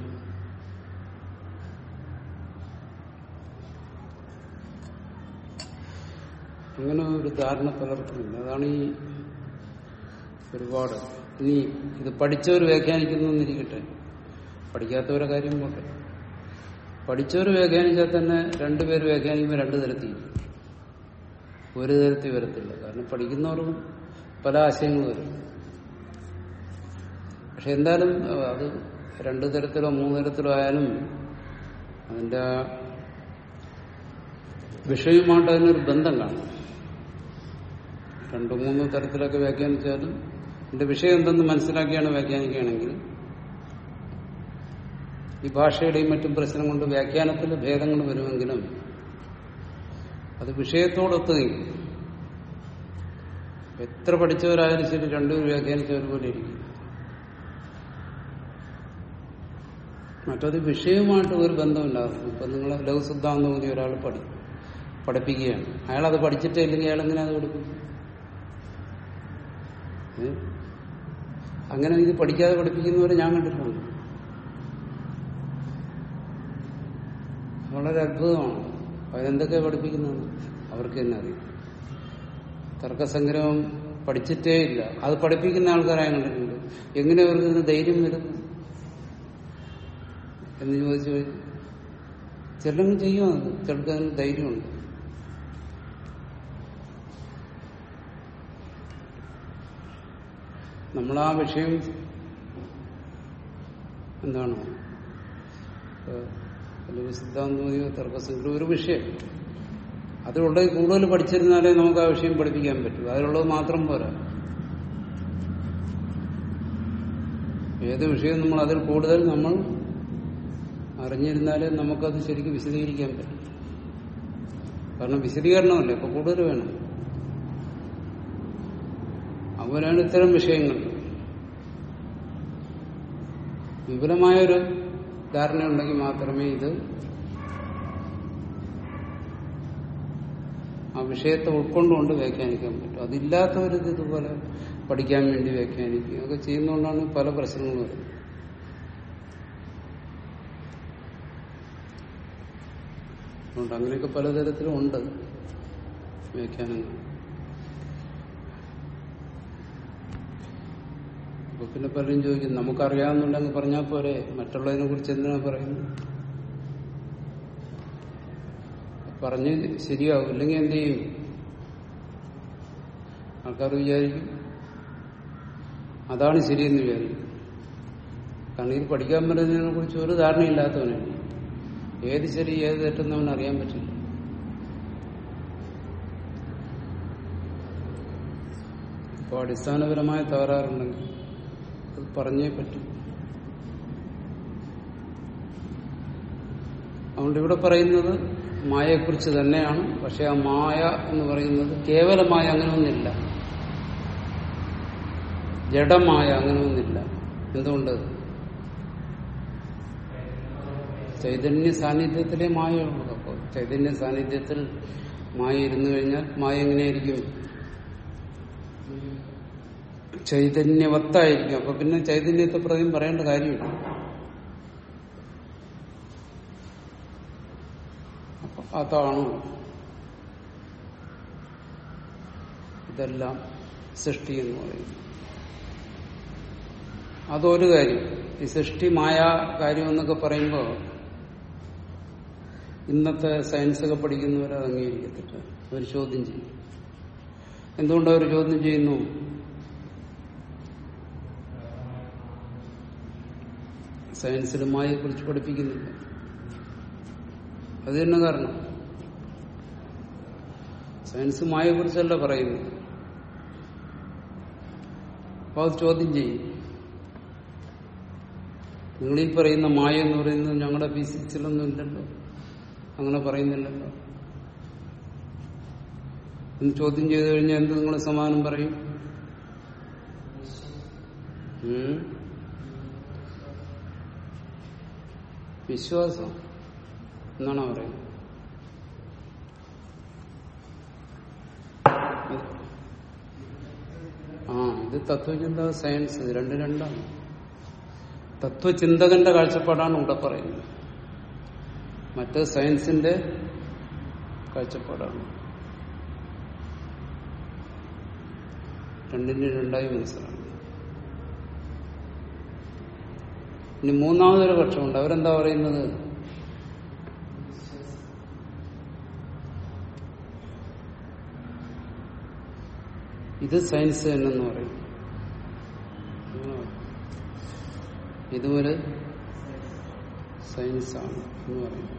അങ്ങനെ ഒരു ധാരണ പലർക്കുമില്ല അതാണ് ഈ ഒരുപാട് ഇനി ഇത് പഠിച്ചവർ വ്യാഖ്യാനിക്കുന്നതെന്നിരിക്കട്ടെ പഠിക്കാത്തവരെ കാര്യം പോട്ടെ പഠിച്ചവർ വ്യാഖ്യാനിച്ചാൽ തന്നെ രണ്ടുപേര് വ്യാഖ്യാനിക്കുമ്പോൾ രണ്ടു തരത്തിൽ ഒരു തരത്തിൽ വരത്തില്ല കാരണം പഠിക്കുന്നവർക്കും പല ആശയങ്ങൾ വരും പക്ഷെ എന്തായാലും അഹ് അത് രണ്ടു തരത്തിലോ മൂന്ന് തരത്തിലോ ആയാലും അതിന്റെ ആ വിഷയവുമായിട്ട് അതിനൊരു ബന്ധം കാണും രണ്ടു മൂന്ന് തരത്തിലൊക്കെ വ്യാഖ്യാനിച്ചാലും എന്റെ വിഷയം എന്തെന്ന് മനസ്സിലാക്കിയാണ് വ്യാഖ്യാനിക്കുകയാണെങ്കിൽ ഈ ഭാഷയുടെയും മറ്റും പ്രശ്നം കൊണ്ട് വ്യാഖ്യാനത്തിൽ ഭേദങ്ങൾ വരുമെങ്കിലും അത് വിഷയത്തോടൊത്ത് നിൽക്കും എത്ര പഠിച്ചവരായാലും ശരി രണ്ടുപേരും വ്യാഖ്യാനിച്ചവർ പോലെ ഇരിക്കും മറ്റത് വിഷയവുമായിട്ട് ഒരു ബന്ധമില്ലാതെ ഇപ്പൊ നിങ്ങൾ ലഘുസിദ്ധാന്തം മതി ഒരാൾ പഠി പഠിപ്പിക്കുകയാണ് അയാൾ അത് പഠിച്ചിട്ടേ ഇല്ലെങ്കിൽ അയാൾ എങ്ങനെ അത് പഠിപ്പിക്കും ഏ? അങ്ങനെ ഇത് പഠിക്കാതെ പഠിപ്പിക്കുന്നവരെ ഞാൻ കണ്ടിട്ടുണ്ട് വളരെ അത്ഭുതമാണ് അവരെന്തൊക്കെ പഠിപ്പിക്കുന്നത് അവർക്ക് തന്നെ അറിയാം തർക്കസംഗ്രഹം പഠിച്ചിട്ടേ ഇല്ല അത് പഠിപ്പിക്കുന്ന ആൾക്കാരെ ഞാൻ കണ്ടിട്ടുണ്ട് എങ്ങനെ അവർക്ക് ഇതിന് ധൈര്യം വരുന്നു എന്ന് ചോദിച്ചു കഴിഞ്ഞാൽ ചിലങ്ങ് ചെയ്യും അത് ചിലർക്ക് അതിന് ധൈര്യമുണ്ട് നമ്മൾ ആ വിഷയം എന്താണ് അല്ലെങ്കിൽ സിദ്ധാന്തമതിയോ തർക്കസംഗ്രഹം ഒരു വിഷയം അതിലുള്ളത് കൂടുതൽ പഠിച്ചിരുന്നാലേ നമുക്ക് ആ വിഷയം പഠിപ്പിക്കാൻ പറ്റൂ അതിലുള്ളത് മാത്രം പോരാ ഏത് വിഷയം നമ്മൾ അതിൽ കൂടുതൽ നമ്മൾ അറിഞ്ഞിരുന്നാലേ നമുക്കത് ശരിക്കും വിശദീകരിക്കാൻ പറ്റും കാരണം വിശദീകരണമല്ലേ ഇപ്പൊ കൂടുതൽ വേണം അവരാണ് ഇത്തരം വിഷയങ്ങൾ വിപുലമായൊരു ധാരണയുണ്ടെങ്കിൽ മാത്രമേ ഇത് ആ വിഷയത്തെ ഉൾക്കൊണ്ടുകൊണ്ട് വ്യാഖ്യാനിക്കാൻ പറ്റും അതില്ലാത്തവരിത് ഇതുപോലെ പഠിക്കാൻ വേണ്ടി വ്യാഖ്യാനിക്കുക ഒക്കെ ചെയ്യുന്നതുകൊണ്ടാണ് പല പ്രശ്നങ്ങളും വരുന്നത് അതുകൊണ്ട് അങ്ങനെയൊക്കെ പലതരത്തിലും ഉണ്ട് വ്യാഖ്യാനങ്ങൾ അപ്പൊ പിന്നെ പലരും ചോദിക്കും നമുക്കറിയാവുന്നുണ്ടെങ്കിൽ പറഞ്ഞാൽ പോരെ മറ്റുള്ളതിനെ കുറിച്ച് എന്തിനാ പറയുന്നത് പറഞ്ഞ് ശരിയാവും ഇല്ലെങ്കിൽ എന്ത് ചെയ്യും ആൾക്കാർ വിചാരിക്കും അതാണ് ശരിയെന്ന് വിചാരിക്കും കാരണം ഇത് പഠിക്കാൻ പറ്റുന്നതിനെ കുറിച്ച് ഒരു ധാരണയില്ലാത്തവനാണ് ഏത് ശരി ഏത് തെറ്റെന്ന് അവൻ അറിയാൻ പറ്റില്ല അപ്പോൾ അടിസ്ഥാനപരമായ തകരാറുണ്ടെങ്കിൽ അത് പറഞ്ഞേ പറ്റും അതുകൊണ്ട് ഇവിടെ പറയുന്നത് മായയെക്കുറിച്ച് തന്നെയാണ് പക്ഷെ ആ മായ എന്ന് പറയുന്നത് കേവലമായ അങ്ങനെയൊന്നില്ല ജഡമായ അങ്ങനെയൊന്നില്ല എന്തുകൊണ്ട് ചൈതന്യ സാന്നിധ്യത്തിലെ മായയുള്ളൂ അപ്പോൾ ചൈതന്യ സാന്നിധ്യത്തിൽ മായ ഇരുന്നു കഴിഞ്ഞാൽ മായ എങ്ങനെയായിരിക്കും ചൈതന്യവത്തായിരിക്കും അപ്പൊ പിന്നെ ചൈതന്യത്തെ പ്രതിയും പറയേണ്ട കാര്യമില്ല അപ്പൊ അതാണ് ഇതെല്ലാം സൃഷ്ടി എന്ന് പറയുന്നത് അതൊരു കാര്യം ഈ സൃഷ്ടി മായ കാര്യം എന്നൊക്കെ പറയുമ്പോൾ ഇന്നത്തെ സയൻസൊക്കെ പഠിക്കുന്നവർ അത് അംഗീകരിക്കത്തില്ല അവർ ചോദ്യം ചെയ്യും എന്തുകൊണ്ട് അവർ ചോദ്യം ചെയ്യുന്നു സയൻസിൽ മായയെ കുറിച്ച് പഠിപ്പിക്കുന്നില്ല അത് തന്നെ കാരണം സയൻസ് മായയെ കുറിച്ചല്ല പറയുന്നത് അപ്പൊ അത് ചോദ്യം ചെയ്യും നിങ്ങളീ പറയുന്ന മായ എന്ന് പറയുന്നത് ഞങ്ങളുടെ ഫിസിക്സിലൊന്നും ഇല്ലല്ലോ അങ്ങനെ പറയുന്നില്ലല്ലോ എന്ന് ചോദ്യം ചെയ്തു കഴിഞ്ഞാൽ എന്ത് നിങ്ങൾ സമാനം പറയും ഉം? വിശ്വാസം എന്നാണോ പറയുന്നത് ആ ഇത് തത്വചിന്ത സയൻസ് ഇത് രണ്ട് രണ്ടാണ് തത്വചിന്തകന്റെ കാഴ്ചപ്പാടാണ് ഇവിടെ പറയുന്നത് മറ്റ് സയൻസിന്റെ കാഴ്ചപ്പാടാണ് രണ്ടിനും രണ്ടായി മനസ്സിലാക്കണം ഇനി മൂന്നാമതൊരു പക്ഷമുണ്ട് അവരെന്താ പറയുന്നത് ഇത് സയൻസ് തന്നെന്ന് പറയും അങ്ങനെ പറയും. ഇതുമൊരു സയൻസാണ് എന്ന് പറയും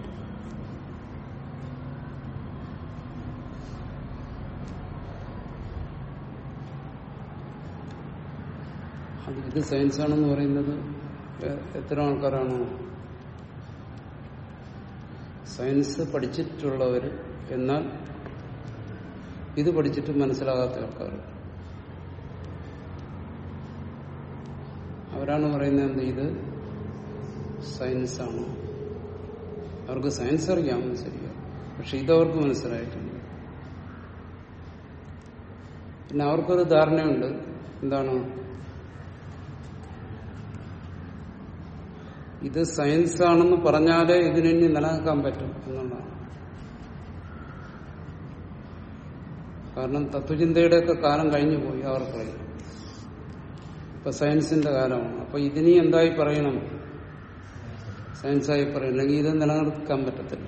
അത് ഇത് സയൻസാണെന്ന് പറയുന്നത് എ- എത്ര ആൾക്കാരാണ് സയൻസ് പഠിച്ചിട്ടുള്ളവര് എന്നാൽ ഇത് പഠിച്ചിട്ട് മനസ്സിലാകാത്ത ആൾക്കാർ അവരാണ് പറയുന്നത് എന്ത് ഇത് സയൻസാണ് അവർക്ക് സയൻസ് അറിയാം ശരിയാ പക്ഷെ ഇതവർക്ക് മനസ്സിലായിട്ടില്ല പിന്നെ അവർക്കൊരു ധാരണയുണ്ട് എന്താണ് ഇത് സയൻസ് ആണെന്ന് പറഞ്ഞാലേ ഇതിനി നിലനിൽക്കാൻ പറ്റും എന്നുള്ളതാണ് കാരണം തത്വചിന്തയുടെയൊക്കെ കാലം കഴിഞ്ഞു പോയി അവർക്കറിയാം ഇപ്പൊ സയൻസിന്റെ കാലമാണ് അപ്പൊ ഇതിനി എന്തായി പറയണം സയൻസായി പറയണം അല്ലെങ്കിൽ ഇത് നിലനിർത്താൻ പറ്റത്തില്ല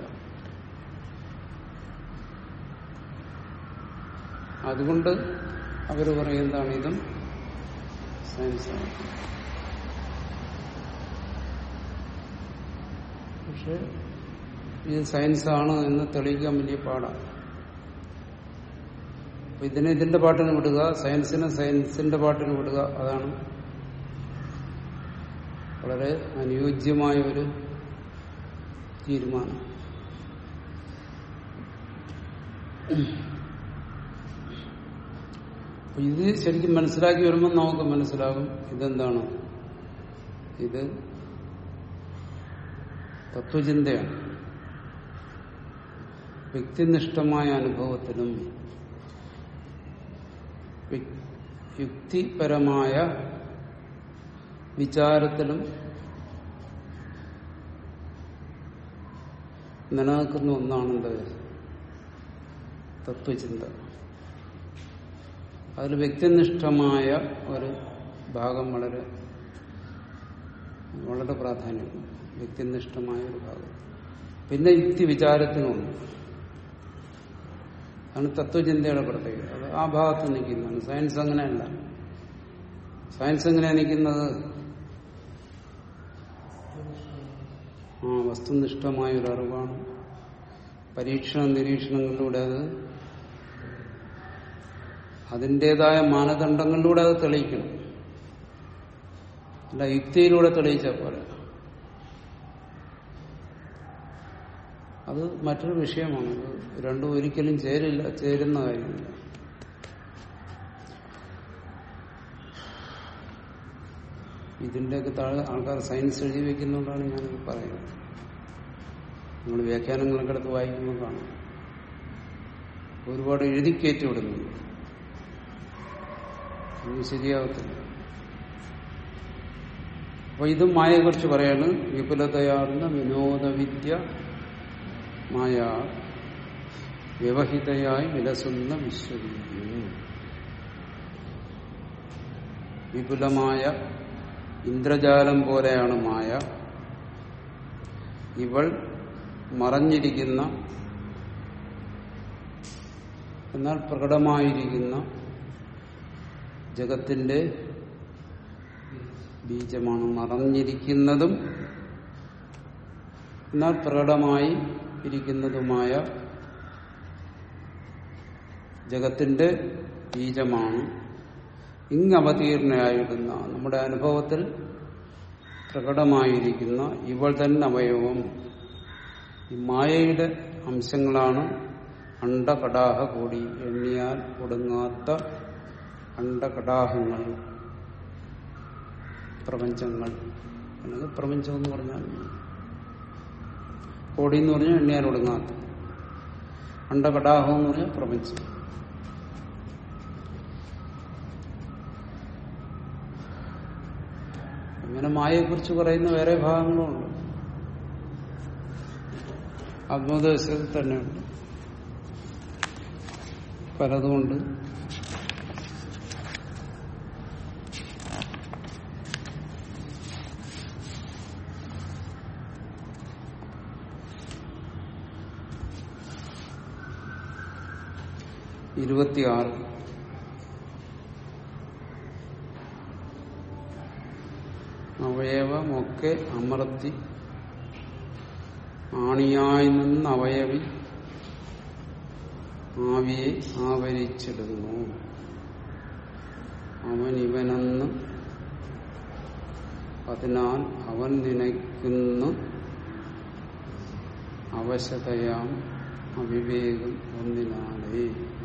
അതുകൊണ്ട് അവർ പറയുന്നതാണ് ഇതും സയൻസാണ് പക്ഷെ ഇത് സയൻസാണ് എന്ന് തെളിയിക്കാൻ വലിയ പാടാണ് അപ്പൊ ഇതിനെ ഇതിന്റെ പാട്ടിന് വിടുക സയൻസിനെ സയൻസിന്റെ പാട്ടിന് വിടുക അതാണ് വളരെ അനുയോജ്യമായ ഒരു തീരുമാനം അപ്പൊ ഇത് ശരിക്കും മനസ്സിലാക്കി വരുമ്പോൾ നമുക്ക് മനസ്സിലാകും ഇതെന്താണ് ഇത് തത്വചിന്തയാണ് വ്യക്തിനിഷ്ഠമായ അനുഭവത്തിലും വ്യക്- യുക്തിപരമായ വിചാരത്തിലും നിലനിൽക്കുന്ന ഒന്നാണെന്ത് തത്വചിന്ത അതിൽ വ്യക്തിനിഷ്ഠമായ ഒരു ഭാഗം വളരെ വളരെ പ്രാധാന്യമുണ്ട് വ്യക്തിനിഷ്ഠമായ ഒരു ഭാഗം പിന്നെ യുക്തി വിചാരത്തിനുണ്ട് അതാണ് തത്വചിന്തയുടെ പ്രത്യേകത അത് ആ ഭാഗത്ത് നിൽക്കുന്നതാണ് സയൻസ് അങ്ങനെയല്ല സയൻസ് എങ്ങനെയാ നിൽക്കുന്നത് ആ വസ്തുനിഷ്ഠമായ ഒരു അറിവാണ് പരീക്ഷണ നിരീക്ഷണങ്ങളിലൂടെ അത് അതിൻ്റെതായ മാനദണ്ഡങ്ങളിലൂടെ അത് തെളിയിക്കണം അല്ല യുക്തിയിലൂടെ തെളിയിച്ചാൽ പോലെ അത് മറ്റൊരു വിഷയമാണ് അത് രണ്ടും ഒരിക്കലും ചേരില്ല ചേരുന്ന കാര്യമില്ല ഇതിന്റെയൊക്കെ താഴെ ആൾക്കാർ സയൻസ് എഴുതി വെക്കുന്നതുകൊണ്ടാണ് ഞാനിത് പറയുന്നത് നിങ്ങൾ വ്യാഖ്യാനങ്ങളൊക്കെ എടുത്ത് വായിക്കുമ്പോൾ കാണാം ഒരുപാട് എഴുതി കയറ്റി വിടുന്നുണ്ട് ഒന്നും ശരിയാവത്തില്ല അപ്പൊ ഇത് മായയെക്കുറിച്ച് പറയാണ് വിപുലതയാർന്ന വിനോദവിദ്യ മായ വ്യവഹിതയായി വിലസുന്ന വിശ്വരീയം വിപുലമായ ഇന്ദ്രജാലം പോലെയാണ് മായ ഇവൾ മറഞ്ഞിരിക്കുന്ന എന്നാൽ പ്രകടമായിരിക്കുന്ന ജഗത്തിന്റെ ബീജമാണ് മറഞ്ഞിരിക്കുന്നതും എന്നാൽ പ്രകടമായി ഇരിക്കുന്നതുമായ ജഗത്തിന്റെ ബീജമാണ് ഇങ്ങവതീർണയായിടുന്ന നമ്മുടെ അനുഭവത്തിൽ പ്രകടമായിരിക്കുന്ന ഇവൾ തന്നെ അവയവം ഈ മായയുടെ അംശങ്ങളാണ് അണ്ടകടാഹ കൂടി എണ്ണിയാൽ ഒടുങ്ങാത്ത അണ്ടകടാഹങ്ങൾ പ്രപഞ്ചങ്ങൾ അല്ലെങ്കിൽ പ്രപഞ്ചം എന്ന് പറഞ്ഞാൽ കോടി എന്ന് പറഞ്ഞാൽ എണ്ണിയാൽ ഒടുങ്ങാത്ത അണ്ടകടാഹം എന്ന് പറഞ്ഞാൽ പ്രപഞ്ചം അങ്ങനെ മായയെക്കുറിച്ച് പറയുന്ന വേറെ ഭാഗങ്ങളുമുണ്ട് ആത്മോദേശത്തിൽ തന്നെയുണ്ട് പലതുകൊണ്ട് ഇരുപത്തിയാറ് അവയവമൊക്കെ അമർത്തി ആണിയായി നിന്ന് അവയവി ആവിയെ ആവരിച്ചിടുന്നു അവൻ ഇവനെന്ന് അതിനാൽ അവൻ നിനയ്ക്കുന്ന അവശതയാം അവിവേകം ഒന്നിനാലേ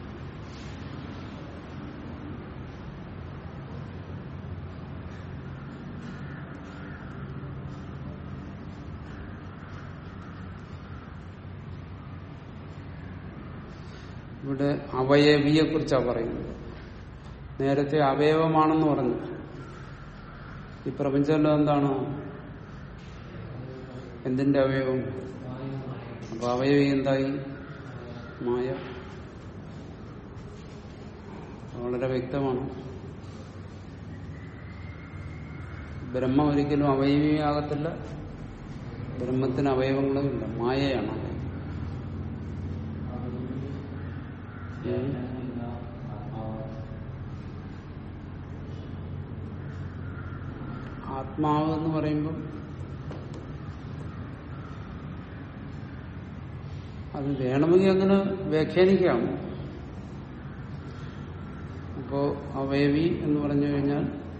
ഇവിടെ അവയവിയെ കുറിച്ചാണ് പറയുന്നത് നേരത്തെ അവയവമാണെന്ന് പറഞ്ഞു ഈ പ്രപഞ്ചം എന്താണ് എന്തിന്റെ അവയവം അപ്പൊ അവയവി എന്തായി മായ വളരെ വ്യക്തമാണ് ബ്രഹ്മം ഒരിക്കലും അവയവിയാകത്തില്ല ബ്രഹ്മത്തിന് അവയവങ്ങളുമില്ല മായയാണ് അവയവം ആത്മാവ് എന്ന് പറയുമ്പം അത് വേണമെങ്കിൽ അങ്ങനെ വ്യാഖ്യാനിക്കാം അപ്പോ അവയവി എന്ന് പറഞ്ഞു കഴിഞ്ഞാൽ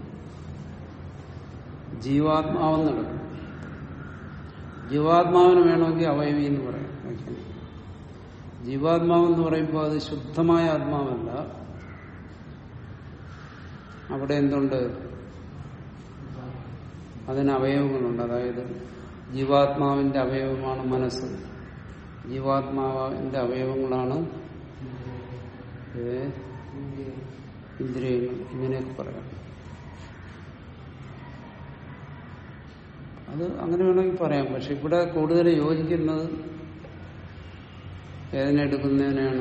ജീവാത്മാവെന്നെടുക്കും ജീവാത്മാവിന് വേണമെങ്കിൽ അവയവി എന്ന് പറയാം വ്യാഖ്യാനിക്കാം ജീവാത്മാവെന്ന് പറയുമ്പോൾ അത് ശുദ്ധമായ ആത്മാവല്ല അവിടെ എന്തുണ്ട് അതിന് അവയവങ്ങളുണ്ട് അതായത് ജീവാത്മാവിന്റെ അവയവമാണ് മനസ്സ് ജീവാത്മാവിന്റെ അവയവങ്ങളാണ് ഇന്ദ്രിയങ്ങൾ ഇങ്ങനെയൊക്കെ പറയാം അത് അങ്ങനെ വേണമെങ്കിൽ പറയാം പക്ഷെ ഇവിടെ കൂടുതൽ യോജിക്കുന്നത് ഏതിനെടുക്കുന്നതിനാണ്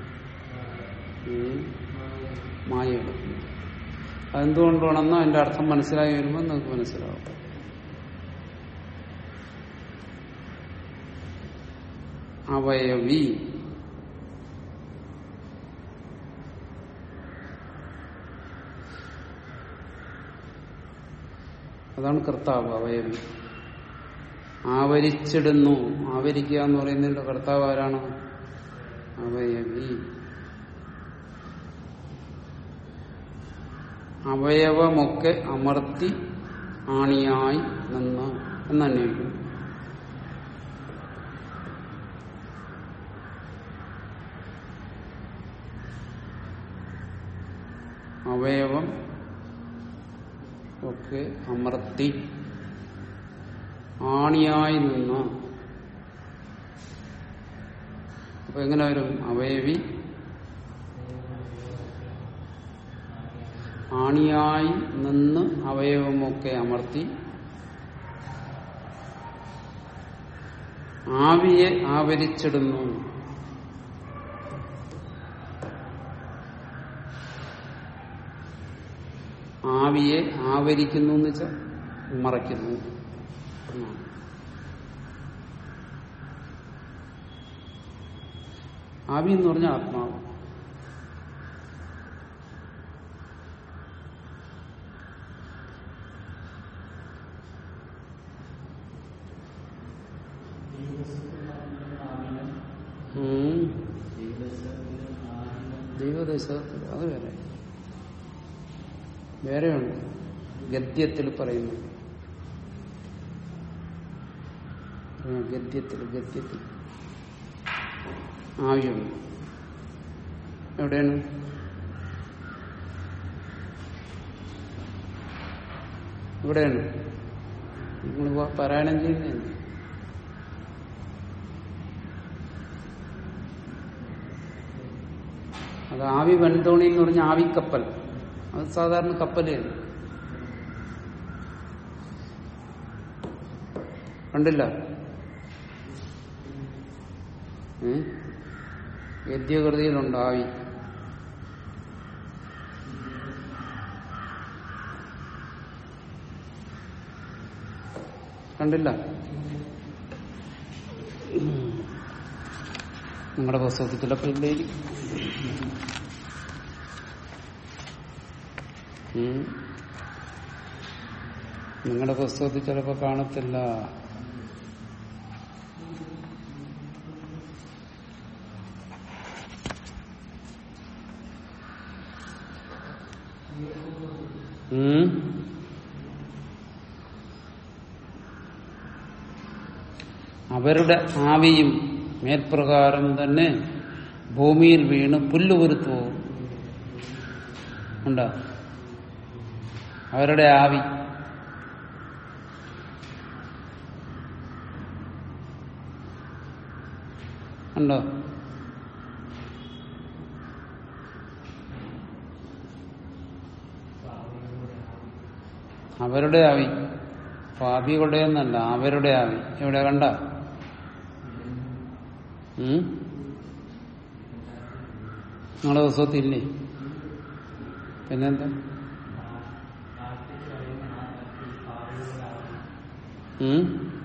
മായ എടുക്കുന്നത് അതെന്തുകൊണ്ടാണെന്നോ അതിന്റെ അർത്ഥം മനസ്സിലായി വരുമ്പോൾ നിങ്ങൾക്ക് മനസ്സിലാവും അവയവി അതാണ് കർത്താവ് അവയവി ആവരിച്ചിടുന്നു ആവരിക്കുക എന്ന് പറയുന്നതിന്റെ കർത്താവ് ആരാണ് അവയവി അവയവമൊക്കെ അമർത്തി ആണിയായി നിന്ന് എന്നന്വേഷിക്കുന്നു അവയവം ഒക്കെ അമർത്തി ആണിയായി നിന്ന് അപ്പൊ എങ്ങനെ വരും അവയവി ആണിയായി നിന്ന് അവയവമൊക്കെ അമർത്തി ആവിയെ ആവരിച്ചിടുന്നു ആവിയെ ആവരിക്കുന്നു എന്ന് വെച്ചാൽ മറയ്ക്കുന്നു എന്നാണ്. ആവി എന്ന് പറഞ്ഞാൽ ആത്മാവ് ഉം. ദൈവദേശത്തിൽ അത് വേറെ വേറെയുണ്ട് ഗദ്യത്തിൽ പറയുന്നു ആ, ഗദ്യത്തിൽ ഗദ്യത്തിൽ ആവിയുണ്ട് എവിടെയാണ് ഇവിടെയാണ് നിങ്ങൾ പാരായണം ചെയ്യുന്നതന്നെ അത് ആവി വൻതോണി എന്ന് പറഞ്ഞ ആവിക്കപ്പൽ അത് സാധാരണ കപ്പലാണ് കണ്ടില്ല ഏ ഗദ്യകൃതിയിലുണ്ട് ആവി കണ്ടില്ല നിങ്ങളുടെ പുസ്തകത്തിൽ ചിലപ്പോൾ ഇല്ലായിരിക്കും ഉം. നിങ്ങളുടെ പുസ്തകത്തിൽ ചിലപ്പോൾ കാണത്തില്ല ഉം. അവരുടെ ആവിയും മേൽപ്രകാരം തന്നെ ഭൂമിയിൽ വീണ് പുല്ലുപുരുത്തു പോകും ഉണ്ടോ അവരുടെ ആവി ഉണ്ടോ അവരുടെ ആവി പാപികളുടെ എന്നല്ല അവരുടെ ആവി എവിടെ കണ്ട നിങ്ങളുടെ പുസ്തകത്തില്ലേ പിന്നെന്താ ഉം?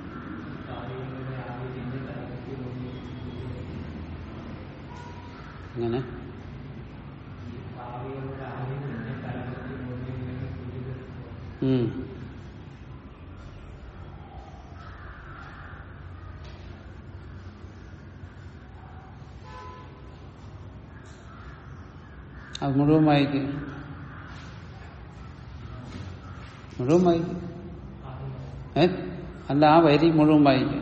അങ്ങനെ ഉം. അത് മുഴുവൻ വായിക്കും മുഴുവൻ വായിക്കും ഏ അല്ല ആ വരി മുഴുവൻ വായിക്കും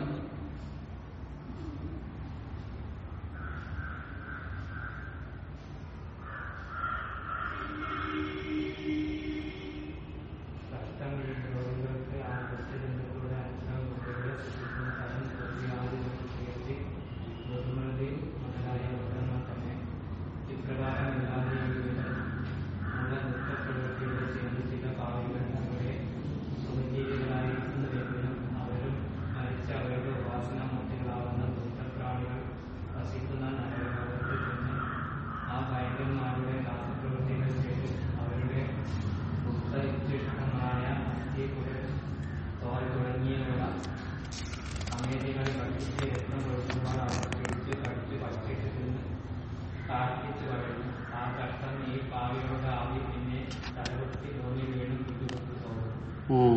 ഉം.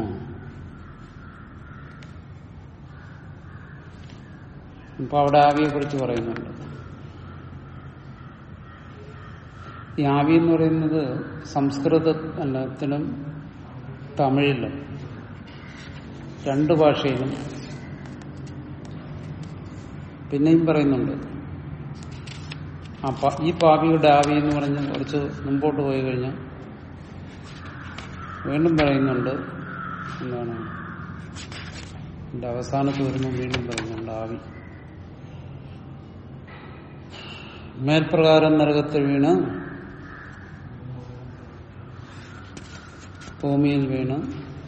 ഇപ്പൊ അവിടെ ആവിയെ കുറിച്ച് പറയുന്നുണ്ട് ഈ ആവി എന്ന് പറയുന്നത് സംസ്കൃതത്തിലും തമിഴിലും രണ്ട് ഭാഷയിലും പിന്നെയും പറയുന്നുണ്ട് ആ പ- ഈ പാപിയുടെ ആവി എന്ന് പറഞ്ഞ് കുറച്ച് മുമ്പോട്ട് പോയി കഴിഞ്ഞാൽ വീണ്ടും പറയുന്നുണ്ട് എന്താണ് എന്റെ അവസാനത്ത് വരുമ്പോൾ വീണ്ടും പറയുന്നുണ്ട് ആവി മേൽപ്രകാരം നരകത്തിൽ വീണ് ഭൂമിയിൽ വീണ്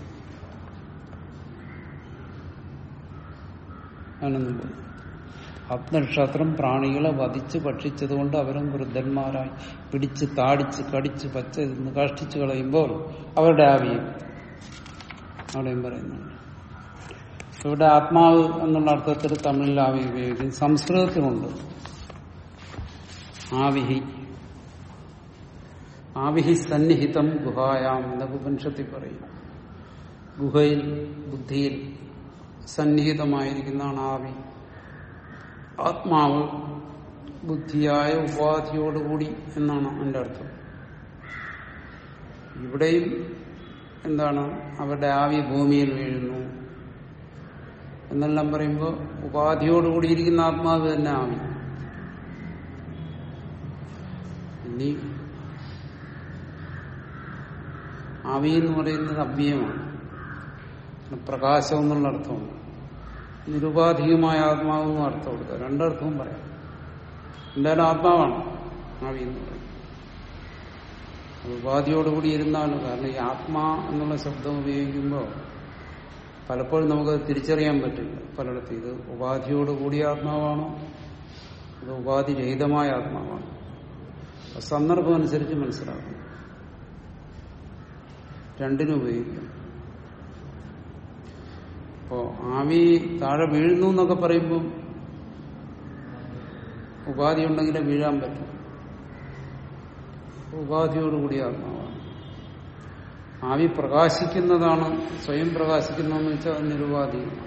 ആനന്ദം ആത്മനക്ഷത്രം പ്രാണികളെ വധിച്ച് ഭക്ഷിച്ചതുകൊണ്ട് അവരും വൃദ്ധന്മാരായി പിടിച്ച് താടിച്ച് കടിച്ച് പച്ച തിന്ന് കാഷ്ടിച്ച് കളയുമ്പോൾ അവരുടെ ആവിയും അവിടെയും പറയുന്നുണ്ട് ഇവിടെ ആത്മാവ് എന്നുള്ള അർത്ഥത്തിൽ തമിഴിൽ ആവി ഉപയോഗിക്കും സംസ്കൃതത്തിലുണ്ട് ആവിഹി ആവിഹി സന്നിഹിതം ഗുഹായാം എന്നൊക്കെ ഉപനിഷത്തിൽ പറയും ഗുഹയിൽ ബുദ്ധിയിൽ സന്നിഹിതമായിരിക്കുന്നതാണ് ആവി ആത്മാവ് ബുദ്ധിയായ ഉപാധിയോടുകൂടി എന്നാണ് എൻ്റെ അർത്ഥം ഇവിടെയും എന്താണ് അവരുടെ ആവി ഭൂമിയിൽ വീഴുന്നു എന്നെല്ലാം പറയുമ്പോൾ ഉപാധിയോടുകൂടിയിരിക്കുന്ന ആത്മാവ് തന്നെ ആവി ഇനി ആവി എന്ന് പറയുന്നത് അവ്യയമാണ് പ്രകാശം എന്നുള്ള അർത്ഥമുണ്ട് നിരുപാധികമായ ആത്മാവെന്നും അർത്ഥം കൊടുക്കുക രണ്ടർത്ഥവും പറയാം എന്തായാലും ആത്മാവാണ് ആവി എന്ന് പറയുന്നത് അത് ഉപാധിയോടുകൂടി ഇരുന്നാലും കാരണം ഈ ആത്മാ എന്നുള്ള ശബ്ദം ഉപയോഗിക്കുമ്പോൾ പലപ്പോഴും നമുക്കത് തിരിച്ചറിയാൻ പറ്റില്ല പലയിടത്തും ഇത് ഉപാധിയോട് കൂടിയ ആത്മാവാണോ ഇത് ഉപാധിരഹിതമായ ആത്മാവാണോ അത് സന്ദർഭം അനുസരിച്ച് മനസ്സിലാക്കണം രണ്ടിനും ഉപയോഗിക്കാം അപ്പോ ആവി താഴെ വീഴുന്നു എന്നൊക്കെ പറയുമ്പം ഉപാധി ഉണ്ടെങ്കിലേ വീഴാൻ പറ്റും ഉപാധിയോടുകൂടിയ ആത്മാവാണ് ആവി പ്രകാശിക്കുന്നതാണ് സ്വയം പ്രകാശിക്കുന്നതെന്ന് വെച്ചാൽ അത് നിരുപാധികമാണ്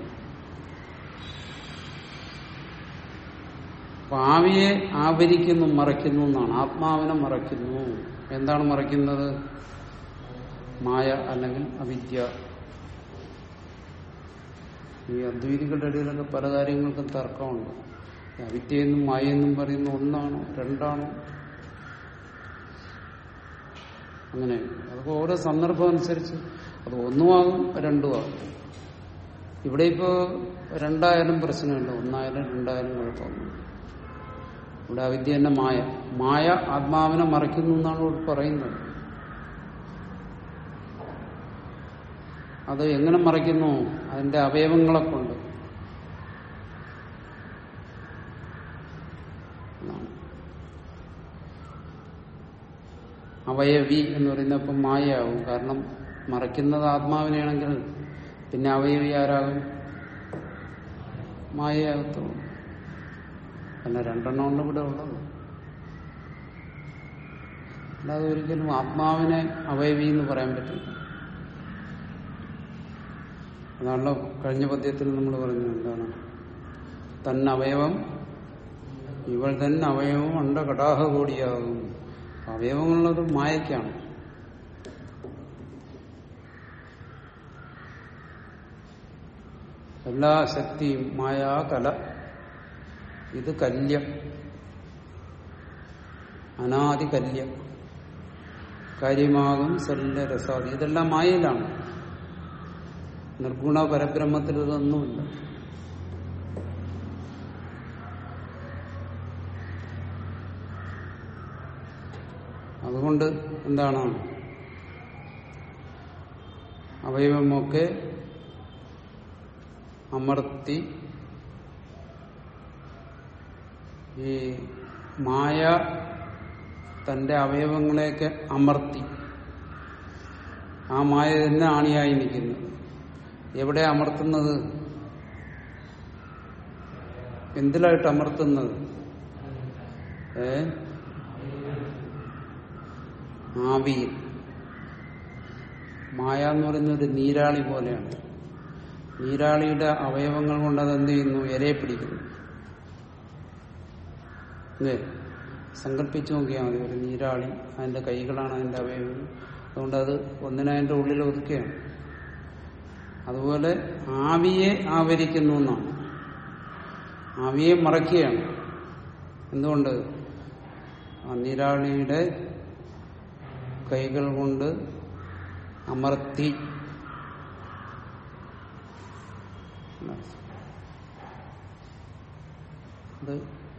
അപ്പൊ ആവിയെ ആവരിക്കുന്നു മറയ്ക്കുന്നു എന്നാണ് ആത്മാവിനെ മറയ്ക്കുന്നു എന്താണ് മറയ്ക്കുന്നത് മായ അല്ലെങ്കിൽ അവിദ്യ ഈ അദ്വൈതികളുടെ ഇടയിലൊക്കെ പല കാര്യങ്ങൾക്കും തർക്കമുണ്ട് ഈ അവിദ്യയെന്നും മായെന്നും പറയുന്ന ഒന്നാണോ രണ്ടാണോ അങ്ങനെ അതൊക്കെ ഓരോ സന്ദർഭം അനുസരിച്ച് അത് ഒന്നുമാകും രണ്ടുമാകും ഇവിടെ ഇപ്പോ രണ്ടായാലും പ്രശ്നമില്ല ഒന്നായാലും രണ്ടായാലും കുഴപ്പമൊന്നും ഇവിടെ അവിദ്യ തന്നെ മായ മായ ആത്മാവിനെ മറയ്ക്കുന്നു എന്നാണ് ഇവിടെ പറയുന്നത് അത് എങ്ങനെ മറയ്ക്കുന്നു അതിന്റെ അവയവങ്ങളെ കൊണ്ട് എന്നാണ്. അവയവി എന്ന് പറയുന്നത് ഇപ്പം മായയാവും കാരണം മറയ്ക്കുന്നത് ആത്മാവിനെയാണെങ്കിൽ പിന്നെ അവയവി ആരാകും മായയാകത്തുള്ളൂ പിന്നെ രണ്ടെണ്ണം ഉണ്ട് ഇവിടെ ഉള്ളത് അല്ലാതെ ഒരിക്കലും ആത്മാവിനെ അവയവി എന്ന് പറയാൻ പറ്റില്ല അതാണല്ലോ കഴിഞ്ഞ പദ്യത്തിൽ നമ്മൾ പറഞ്ഞു എന്താണ് തന്നവയവം ഇവൾ തന്നെ അവയവം അണ്ട കടാഹ കൂടിയാകും അവയവങ്ങളുള്ളത് മായയ്ക്കാണ് എല്ലാ ശക്തിയും മായാ കല ഇത് കല്യം അനാദി കല്യം കാര്യമാകും സല്ല രസാദി ഇതെല്ലാം മായയിലാണ് നിർഗുണ പരബ്രഹ്മത്തിൽ ഇതൊന്നുമില്ല അതുകൊണ്ട് എന്താണ് അവയവമൊക്കെ അമർത്തി ഈ മായ തന്റെ അവയവങ്ങളെയൊക്കെ അമർത്തി ആ മായ തന്നെ ആണിയായി നിൽക്കുന്നത് എവിടെ അമർത്തുന്നത് എന്തിലായിട്ട് അമർത്തുന്നത് ഏ ആവിയിൽ മായ എന്ന് പറയുന്ന ഒരു നീരാളി പോലെയാണ് നീരാളിയുടെ അവയവങ്ങൾ കൊണ്ട് അത് എന്ത് ചെയ്യുന്നു ഇരയെ പിടിക്കുന്നു അല്ലേ സങ്കല്പിച്ചു നോക്കിയാൽ മതി ഒരു നീരാളി അതിന്റെ കൈകളാണ് അതിന്റെ അവയവം അതുകൊണ്ട് അത് ഒന്നിനെ അതിന്റെ ഉള്ളിൽ ഒതുക്കുകയാണ് അതുപോലെ ആവിയെ ആവരിക്കുന്നു എന്നാണ് ആവിയെ മറയ്ക്കുകയാണ് എന്തുകൊണ്ട് ആ നീരാളിയുടെ കൈകൾ കൊണ്ട് അമർത്തി അത്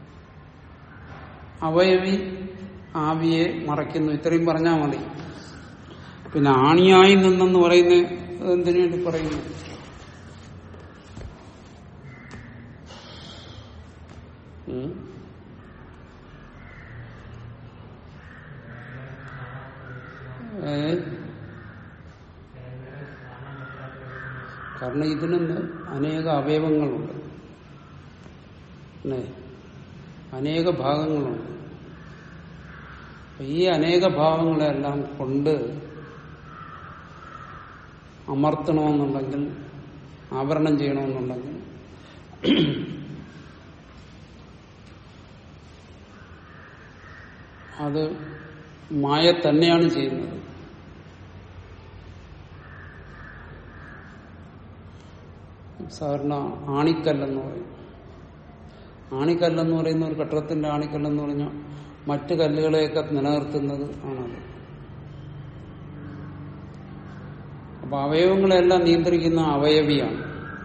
അവയവി ആവിയെ മറയ്ക്കുന്നു ഇത്രയും പറഞ്ഞാൽ മതി പിന്നെ ആണിയായി നിന്നെന്ന് പറയുന്ന എന്തിനു വേണ്ടി പറയുന്നു ഉം? ഏ? കാരണം ഇതിന് അനേക അവയവങ്ങളുണ്ട് അല്ലേ അനേക ഭാഗങ്ങളുണ്ട് അപ്പൊ ഈ അനേക ഭാവങ്ങളെല്ലാം കൊണ്ട് അമർത്തണമെന്നുണ്ടെങ്കിൽ ആവരണം ചെയ്യണമെന്നുണ്ടെങ്കിൽ അത് മായ തന്നെയാണ് ചെയ്യുന്നത് സാധാരണ ആണിക്കല്ലെന്ന് പറയും ആണിക്കല്ലെന്ന് പറയുന്ന ഒരു കെട്ടിടത്തിന്റെ ആണിക്കല്ലെന്ന് പറഞ്ഞാൽ മറ്റു കല്ലുകളെയൊക്കെ നിലനിർത്തുന്നത് ആണത് അപ്പൊ അവയവങ്ങളെല്ലാം നിയന്ത്രിക്കുന്ന അവയവിയാണ്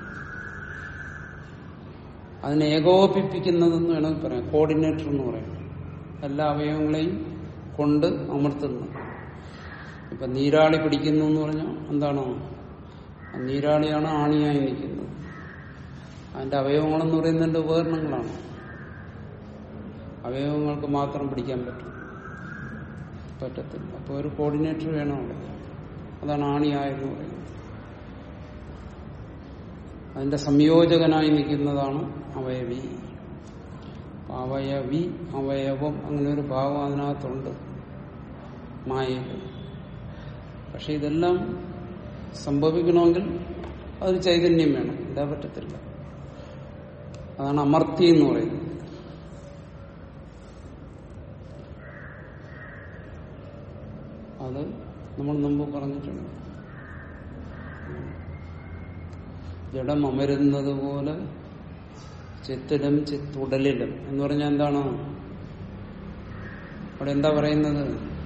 അതിനെ ഏകോപിപ്പിക്കുന്നതെന്ന് വേണമെങ്കിൽ പറയാം കോർഡിനേറ്റർ എന്ന് പറയാം എല്ലാ അവയവങ്ങളെയും കൊണ്ട് അമർത്തുന്നു ഇപ്പൊ നീരാളി പിടിക്കുന്നു എന്ന് പറഞ്ഞാൽ എന്താണ് ആ നീരാളിയാണ് ആണിയായി നിൽക്കുന്നത് അതിന്റെ അവയവങ്ങളെന്ന് പറയുന്നതിന്റെ ഉപകരണങ്ങളാണ് അവയവങ്ങൾക്ക് മാത്രം പിടിക്കാൻ പറ്റും പറ്റത്തില്ല അപ്പോൾ ഒരു കോർഡിനേറ്റർ വേണം അവിടെ അതാണ് ആണിയായെന്ന് പറയുന്നത് അതിന്റെ സംയോജകനായി നിൽക്കുന്നതാണ് അവയവി അവയവി അവയവം അങ്ങനെ ഒരു ഭാവം അതിനകത്തുണ്ട് മായയിൽ പക്ഷെ ഇതെല്ലാം സംഭവിക്കണമെങ്കിൽ അതൊരു ചൈതന്യം വേണം ഇതാ പറ്റത്തില്ല അതാണ് അമർത്തി എന്ന് പറയുന്നത് അത് നമ്മൾ മുമ്പ് പറഞ്ഞിട്ടുണ്ട് ജഡം അമരുന്നത് പോലെ ചിത്തിലും ചിത്തുടലിലും എന്ന് പറഞ്ഞാൽ എന്താണ് അവിടെ എന്താ പറയുന്നത്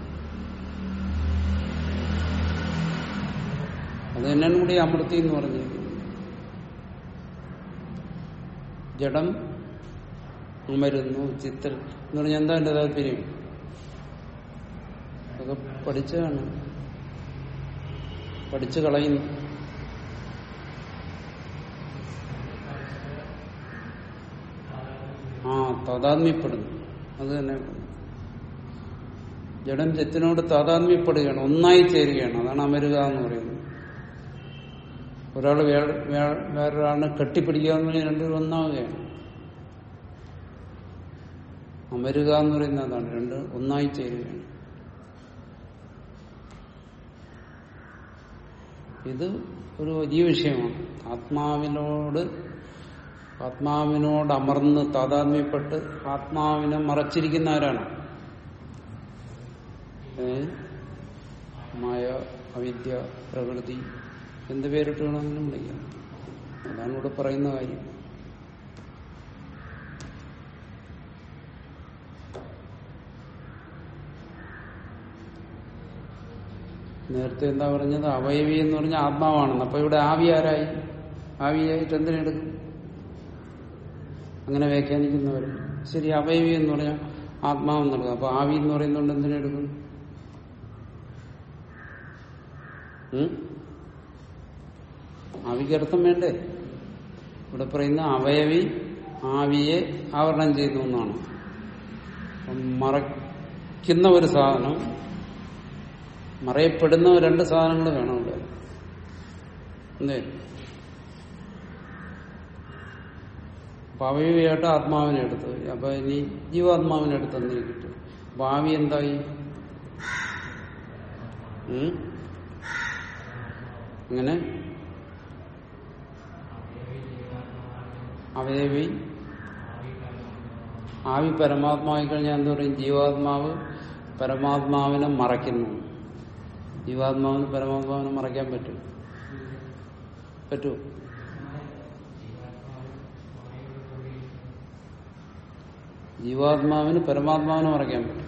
അത് തന്നെയാണ് കൂടി അമൃത്തി എന്ന് പറഞ്ഞത് ജഡം അമരുന്നു ചിത്തൽ എന്ന് പറഞ്ഞാൽ എന്താ എന്റെ താല്പര്യം അതൊക്കെ പഠിച്ചതാണ് പഠിച്ചു കളയുന്നു ആ താതാത്മ്യപ്പെടുന്നു അത് തന്നെ ജഡം ചെത്തിനോട് താതാത്മ്യപ്പെടുകയാണ് ഒന്നായി ചേരുകയാണ് അതാണ് അമരുക എന്ന് പറയുന്നത് ഒരാൾ വേറൊരാളിനെ കെട്ടിപ്പിടിക്കുക എന്ന് പറഞ്ഞാൽ രണ്ടുപേരും ഒന്നാവുകയാണ് അമരുക എന്ന് പറയുന്നത് അതാണ് രണ്ട് ഒന്നായി ചേരുകയാണ് ഇത് ഒരു വലിയ വിഷയമാണ് ആത്മാവിനോട് ആത്മാവിനോട് അമർന്ന് താതാത്മ്യപ്പെട്ട് ആത്മാവിനെ മറച്ചിരിക്കുന്ന ആരാണ് ഏ മായ അവിദ്യ പ്രകൃതി എന്ത് പേരിട്ട് വേണമെങ്കിലും വിളിക്കാം അതാണ് ഇവിടെ പറയുന്ന കാര്യം നേരത്തെ എന്താ പറഞ്ഞത് അവയവി എന്ന് പറഞ്ഞാൽ ആത്മാവാണെന്ന് അപ്പൊ ഇവിടെ ആവി ആരായി ആവിയായിട്ട് എന്തിനെടുക്കും അങ്ങനെ വ്യാഖ്യാനിക്കുന്നവർ ശരി അവയവി എന്ന് പറഞ്ഞാൽ ആത്മാവെന്നെടുക്കും അപ്പൊ ആവി എന്ന് പറയുന്നതുകൊണ്ട് എന്തിനെടുക്കും ഉം? ആവിക്ക് അർത്ഥം വേണ്ടേ ഇവിടെ പറയുന്ന അവയവി ആവിയെ ആവരണം ചെയ്യുന്നു എന്നാണ് അപ്പം മറയ്ക്കുന്ന ഒരു സാധനം മറയപ്പെടുന്ന രണ്ട് സാധനങ്ങൾ വേണം ഇവിടെ എന്തേ അപ്പൊ അവയവിയായിട്ട് ആത്മാവിനെ എടുത്തു അപ്പൊ ഇനി ജീവാത്മാവിനെ എടുത്തെന്ന് കിട്ടും ഭാവി എന്തായി ഉം? അങ്ങനെ അവയവി ആവി പരമാത്മാവായി കഴിഞ്ഞാൽ എന്താ പറയും ജീവാത്മാവ് പരമാത്മാവിനെ മറയ്ക്കുന്നു ജീവാത്മാവിന് പരമാത്മാവിനെ മറയ്ക്കാൻ പറ്റും പറ്റുമോ ജീവാത്മാവിന് പരമാത്മാവിനെ മറയ്ക്കാൻ പറ്റും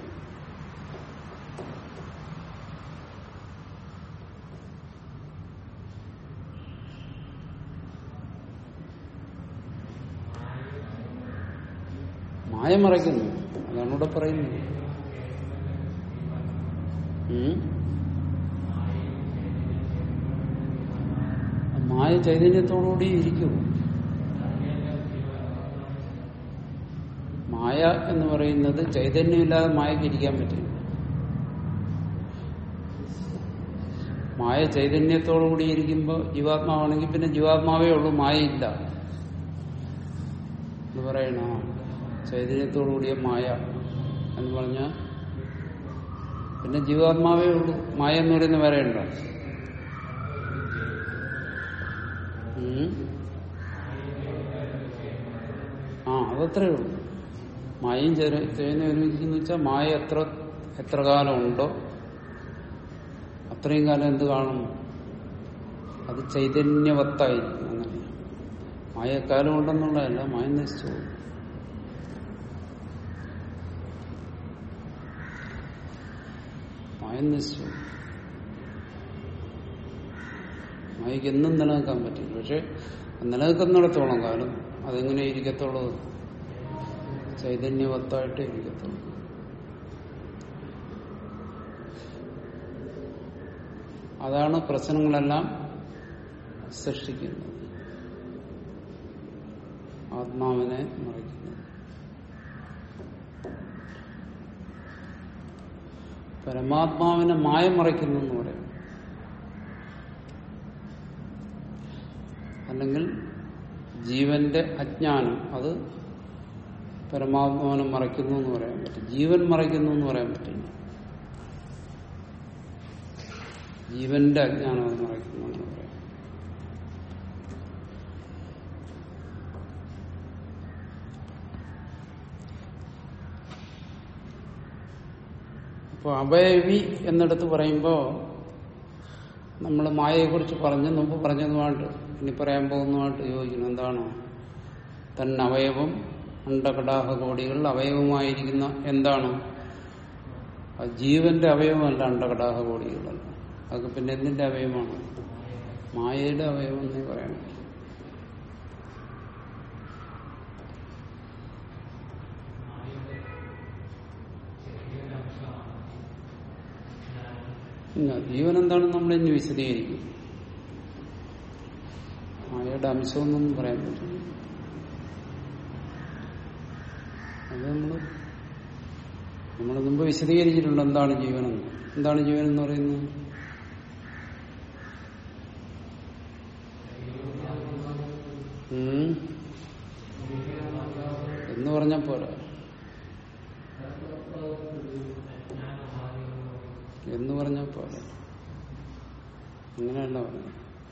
മായ മറയ്ക്കുന്നു അതാണ് ഇവിടെ പറയുന്നത് ഉം? മായ ചൈതന്യത്തോടുകൂടി ഇരിക്കും മായ എന്ന് പറയുന്നത് ചൈതന്യമില്ലാതെ മായക്ക് ഇരിക്കാൻ പറ്റില്ല മായ ചൈതന്യത്തോടുകൂടി ഇരിക്കുമ്പോൾ ജീവാത്മാവാണെങ്കിൽ പിന്നെ ജീവാത്മാവേ ഉള്ളൂ മായയില്ല എന്ന് പറയണ ചൈതന്യത്തോടുകൂടിയ മായ എന്ന് പറഞ്ഞാൽ പിന്നെ ജീവാത്മാവേ ഉള്ളൂ മായ എന്ന് പറയുന്ന വേറെ ഉണ്ടോ ഉം. ആ അതത്രേ ഉള്ളൂ മായയും ചേന- ചേനയും ഒരുമിച്ചിരിക്കുന്നു വെച്ചാൽ മായ എത്ര എത്ര കാലം ഉണ്ടോ അത്രയും കാലം എന്ത് കാണും അത് ചൈതന്യവത്തായിരിക്കും അങ്ങനെ മായ എക്കാലം ഉണ്ടെന്നുള്ളതല്ല മായ നശിച്ചു പോകും. മായ നശിച്ചു പോകും. മായക്ക് എന്നും നിലനിൽക്കാൻ പറ്റില്ല പക്ഷെ നിലനിൽക്കുന്നിടത്തോളം കാലം അതെങ്ങനെ ഇരിക്കത്തുള്ളൂ ചൈതന്യവത്തായിട്ട് ഇരിക്കത്തുള്ളൂ അതാണ് പ്രശ്നങ്ങളെല്ലാം സൃഷ്ടിക്കുന്നത് ആത്മാവിനെ മറിക്കുന്നത് പരമാത്മാവിനെ മായം മറയ്ക്കുന്നു എന്ന് പറയും അല്ലെങ്കിൽ ജീവന്റെ അജ്ഞാനം അത് പരമാത്മാവിനെ മറയ്ക്കുന്നു എന്ന് പറയാൻ പറ്റും ജീവൻ മറയ്ക്കുന്നു എന്ന് പറയാൻ പറ്റില്ല ജീവന്റെ അജ്ഞാനം അത് മറയ്ക്കുന്നു എന്ന് പറയാം അപ്പൊ അഭയവി എന്നിടത്ത് പറയുമ്പോ നമ്മൾ മായയെക്കുറിച്ച് പറഞ്ഞ് മുമ്പ് പറഞ്ഞതുമായിട്ട് ഇനി പറയാൻ പോകുന്നതുമായിട്ട് യോജിക്കണം എന്താണ് തന്നവയവം അണ്ടകടാഹ കോടികൾ അവയവമായിരിക്കുന്ന എന്താണ് അത് ജീവന്റെ അവയവമല്ല അണ്ടകടാഹ കോടികളല്ല അതൊക്കെ പിന്നെ എന്തിന്റെ അവയവമാണ് മായയുടെ അവയവം എന്നേ പറയണം ഇല്ല ജീവൻ എന്താണെന്ന് നമ്മൾ ഇനി വിശദീകരിക്കും മായയുടെ അംശമൊന്നും പറയാൻ പറ്റില്ല അത് നമ്മൾ നമ്മൾ മുമ്പ് വിശദീകരിച്ചിട്ടുണ്ട് എന്താണ് ജീവനെന്ന് എന്താണ് ജീവൻ എന്ന് പറയുന്നത് ഉം. എന്ന് പറഞ്ഞാൽ പോരാ എന്ന് പറഞ്ഞാൽ പോരാ അങ്ങനെയല്ല പറഞ്ഞത്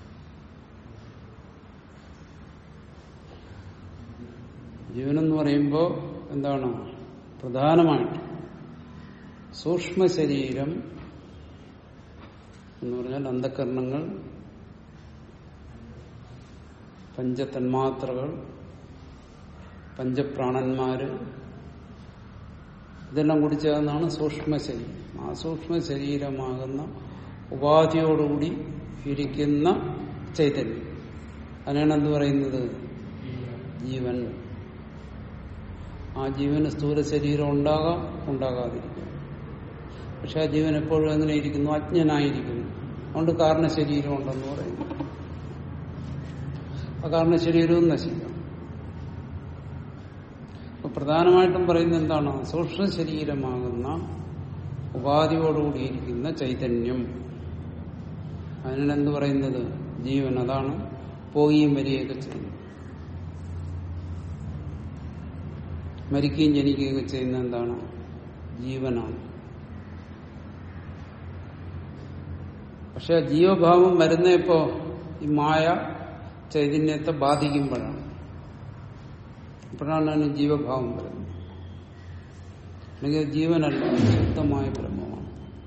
ജീവനെന്ന് പറയുമ്പോൾ എന്താണ് പ്രധാനമായിട്ട് സൂക്ഷ്മ ശരീരം എന്ന് പറഞ്ഞാൽ അന്ധകരണങ്ങൾ പഞ്ചതന്മാത്രകൾ പഞ്ചപ്രാണന്മാര് ഇതെല്ലാം കൂടി ചേർന്നാണ് സൂക്ഷ്മ ശരീരം ആ സൂക്ഷ്മ ശരീരമാകുന്ന ഉപാധിയോടുകൂടി ഇരിക്കുന്ന ചൈതന്യം അതിനാണ് എന്ത് പറയുന്നത് ജീവൻ ആ ജീവന് സ്ഥൂല ശരീരം ഉണ്ടാകാം ഉണ്ടാകാതിരിക്കും പക്ഷെ ആ ജീവൻ എപ്പോഴും എങ്ങനെ ഇരിക്കുന്നു അജ്ഞനായിരിക്കുന്നു അതുകൊണ്ട് കാരണ ശരീരം ഉണ്ടെന്ന് പറയുന്നു ആ കാരണ ശരീരവും നശിക്കാം അപ്പൊ പ്രധാനമായിട്ടും പറയുന്നത് എന്താണ് സൂക്ഷ്മ ശരീരമാകുന്ന ഉപാധിയോടുകൂടിയിരിക്കുന്ന ചൈതന്യം അതിനാണ് എന്ത് പറയുന്നത് ജീവൻ അതാണ് പോവുകയും വരികയൊക്കെ ചെയ്യുന്നത് മരിക്കുകയും ജനിക്കുകയൊക്കെ ചെയ്യുന്ന എന്താണ് ജീവനാണ് പക്ഷെ ആ ജീവഭാവം വരുന്ന ഇപ്പോ ഈ മായ ചൈതന്യത്തെ ബാധിക്കുമ്പോഴാണ് അപ്പോഴാണ് അതിന് ജീവഭാവം വരുന്നത് അല്ലെങ്കിൽ ജീവനല്ല ശുദ്ധമായ ബ്രഹ്മമാണ്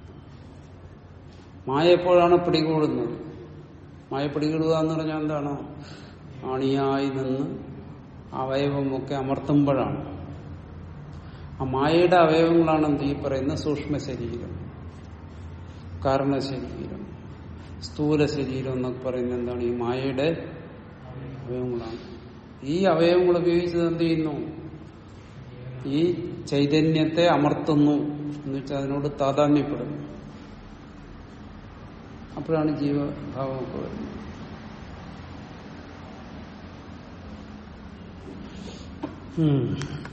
മായ എപ്പോഴാണ് പിടികൂടുന്നത് മായ പിടികൂടുക എന്ന് പറഞ്ഞാൽ എന്താണ് അണിയായി നിന്ന് അവയവമൊക്കെ അമർത്തുമ്പോഴാണ് ആ മായയുടെ അവയവങ്ങളാണ് എന്ത് ഈ പറയുന്ന സൂക്ഷ്മ ശരീരം കാരണ ശരീരം സ്ഥൂല ശരീരം എന്നൊക്കെ പറയുന്നത് എന്താണ് ഈ മായയുടെ അവയവങ്ങളാണ് ഈ അവയവങ്ങൾ ഉപയോഗിച്ചത് എന്ത് ചെയ്യുന്നു ഈ ചൈതന്യത്തെ അമർത്തുന്നു എന്ന് വെച്ചാൽ അതിനോട് താതാമ്യപ്പെടുന്നു അപ്പോഴാണ് ജീവഭാവമൊക്കെ വരുന്നത് ഉം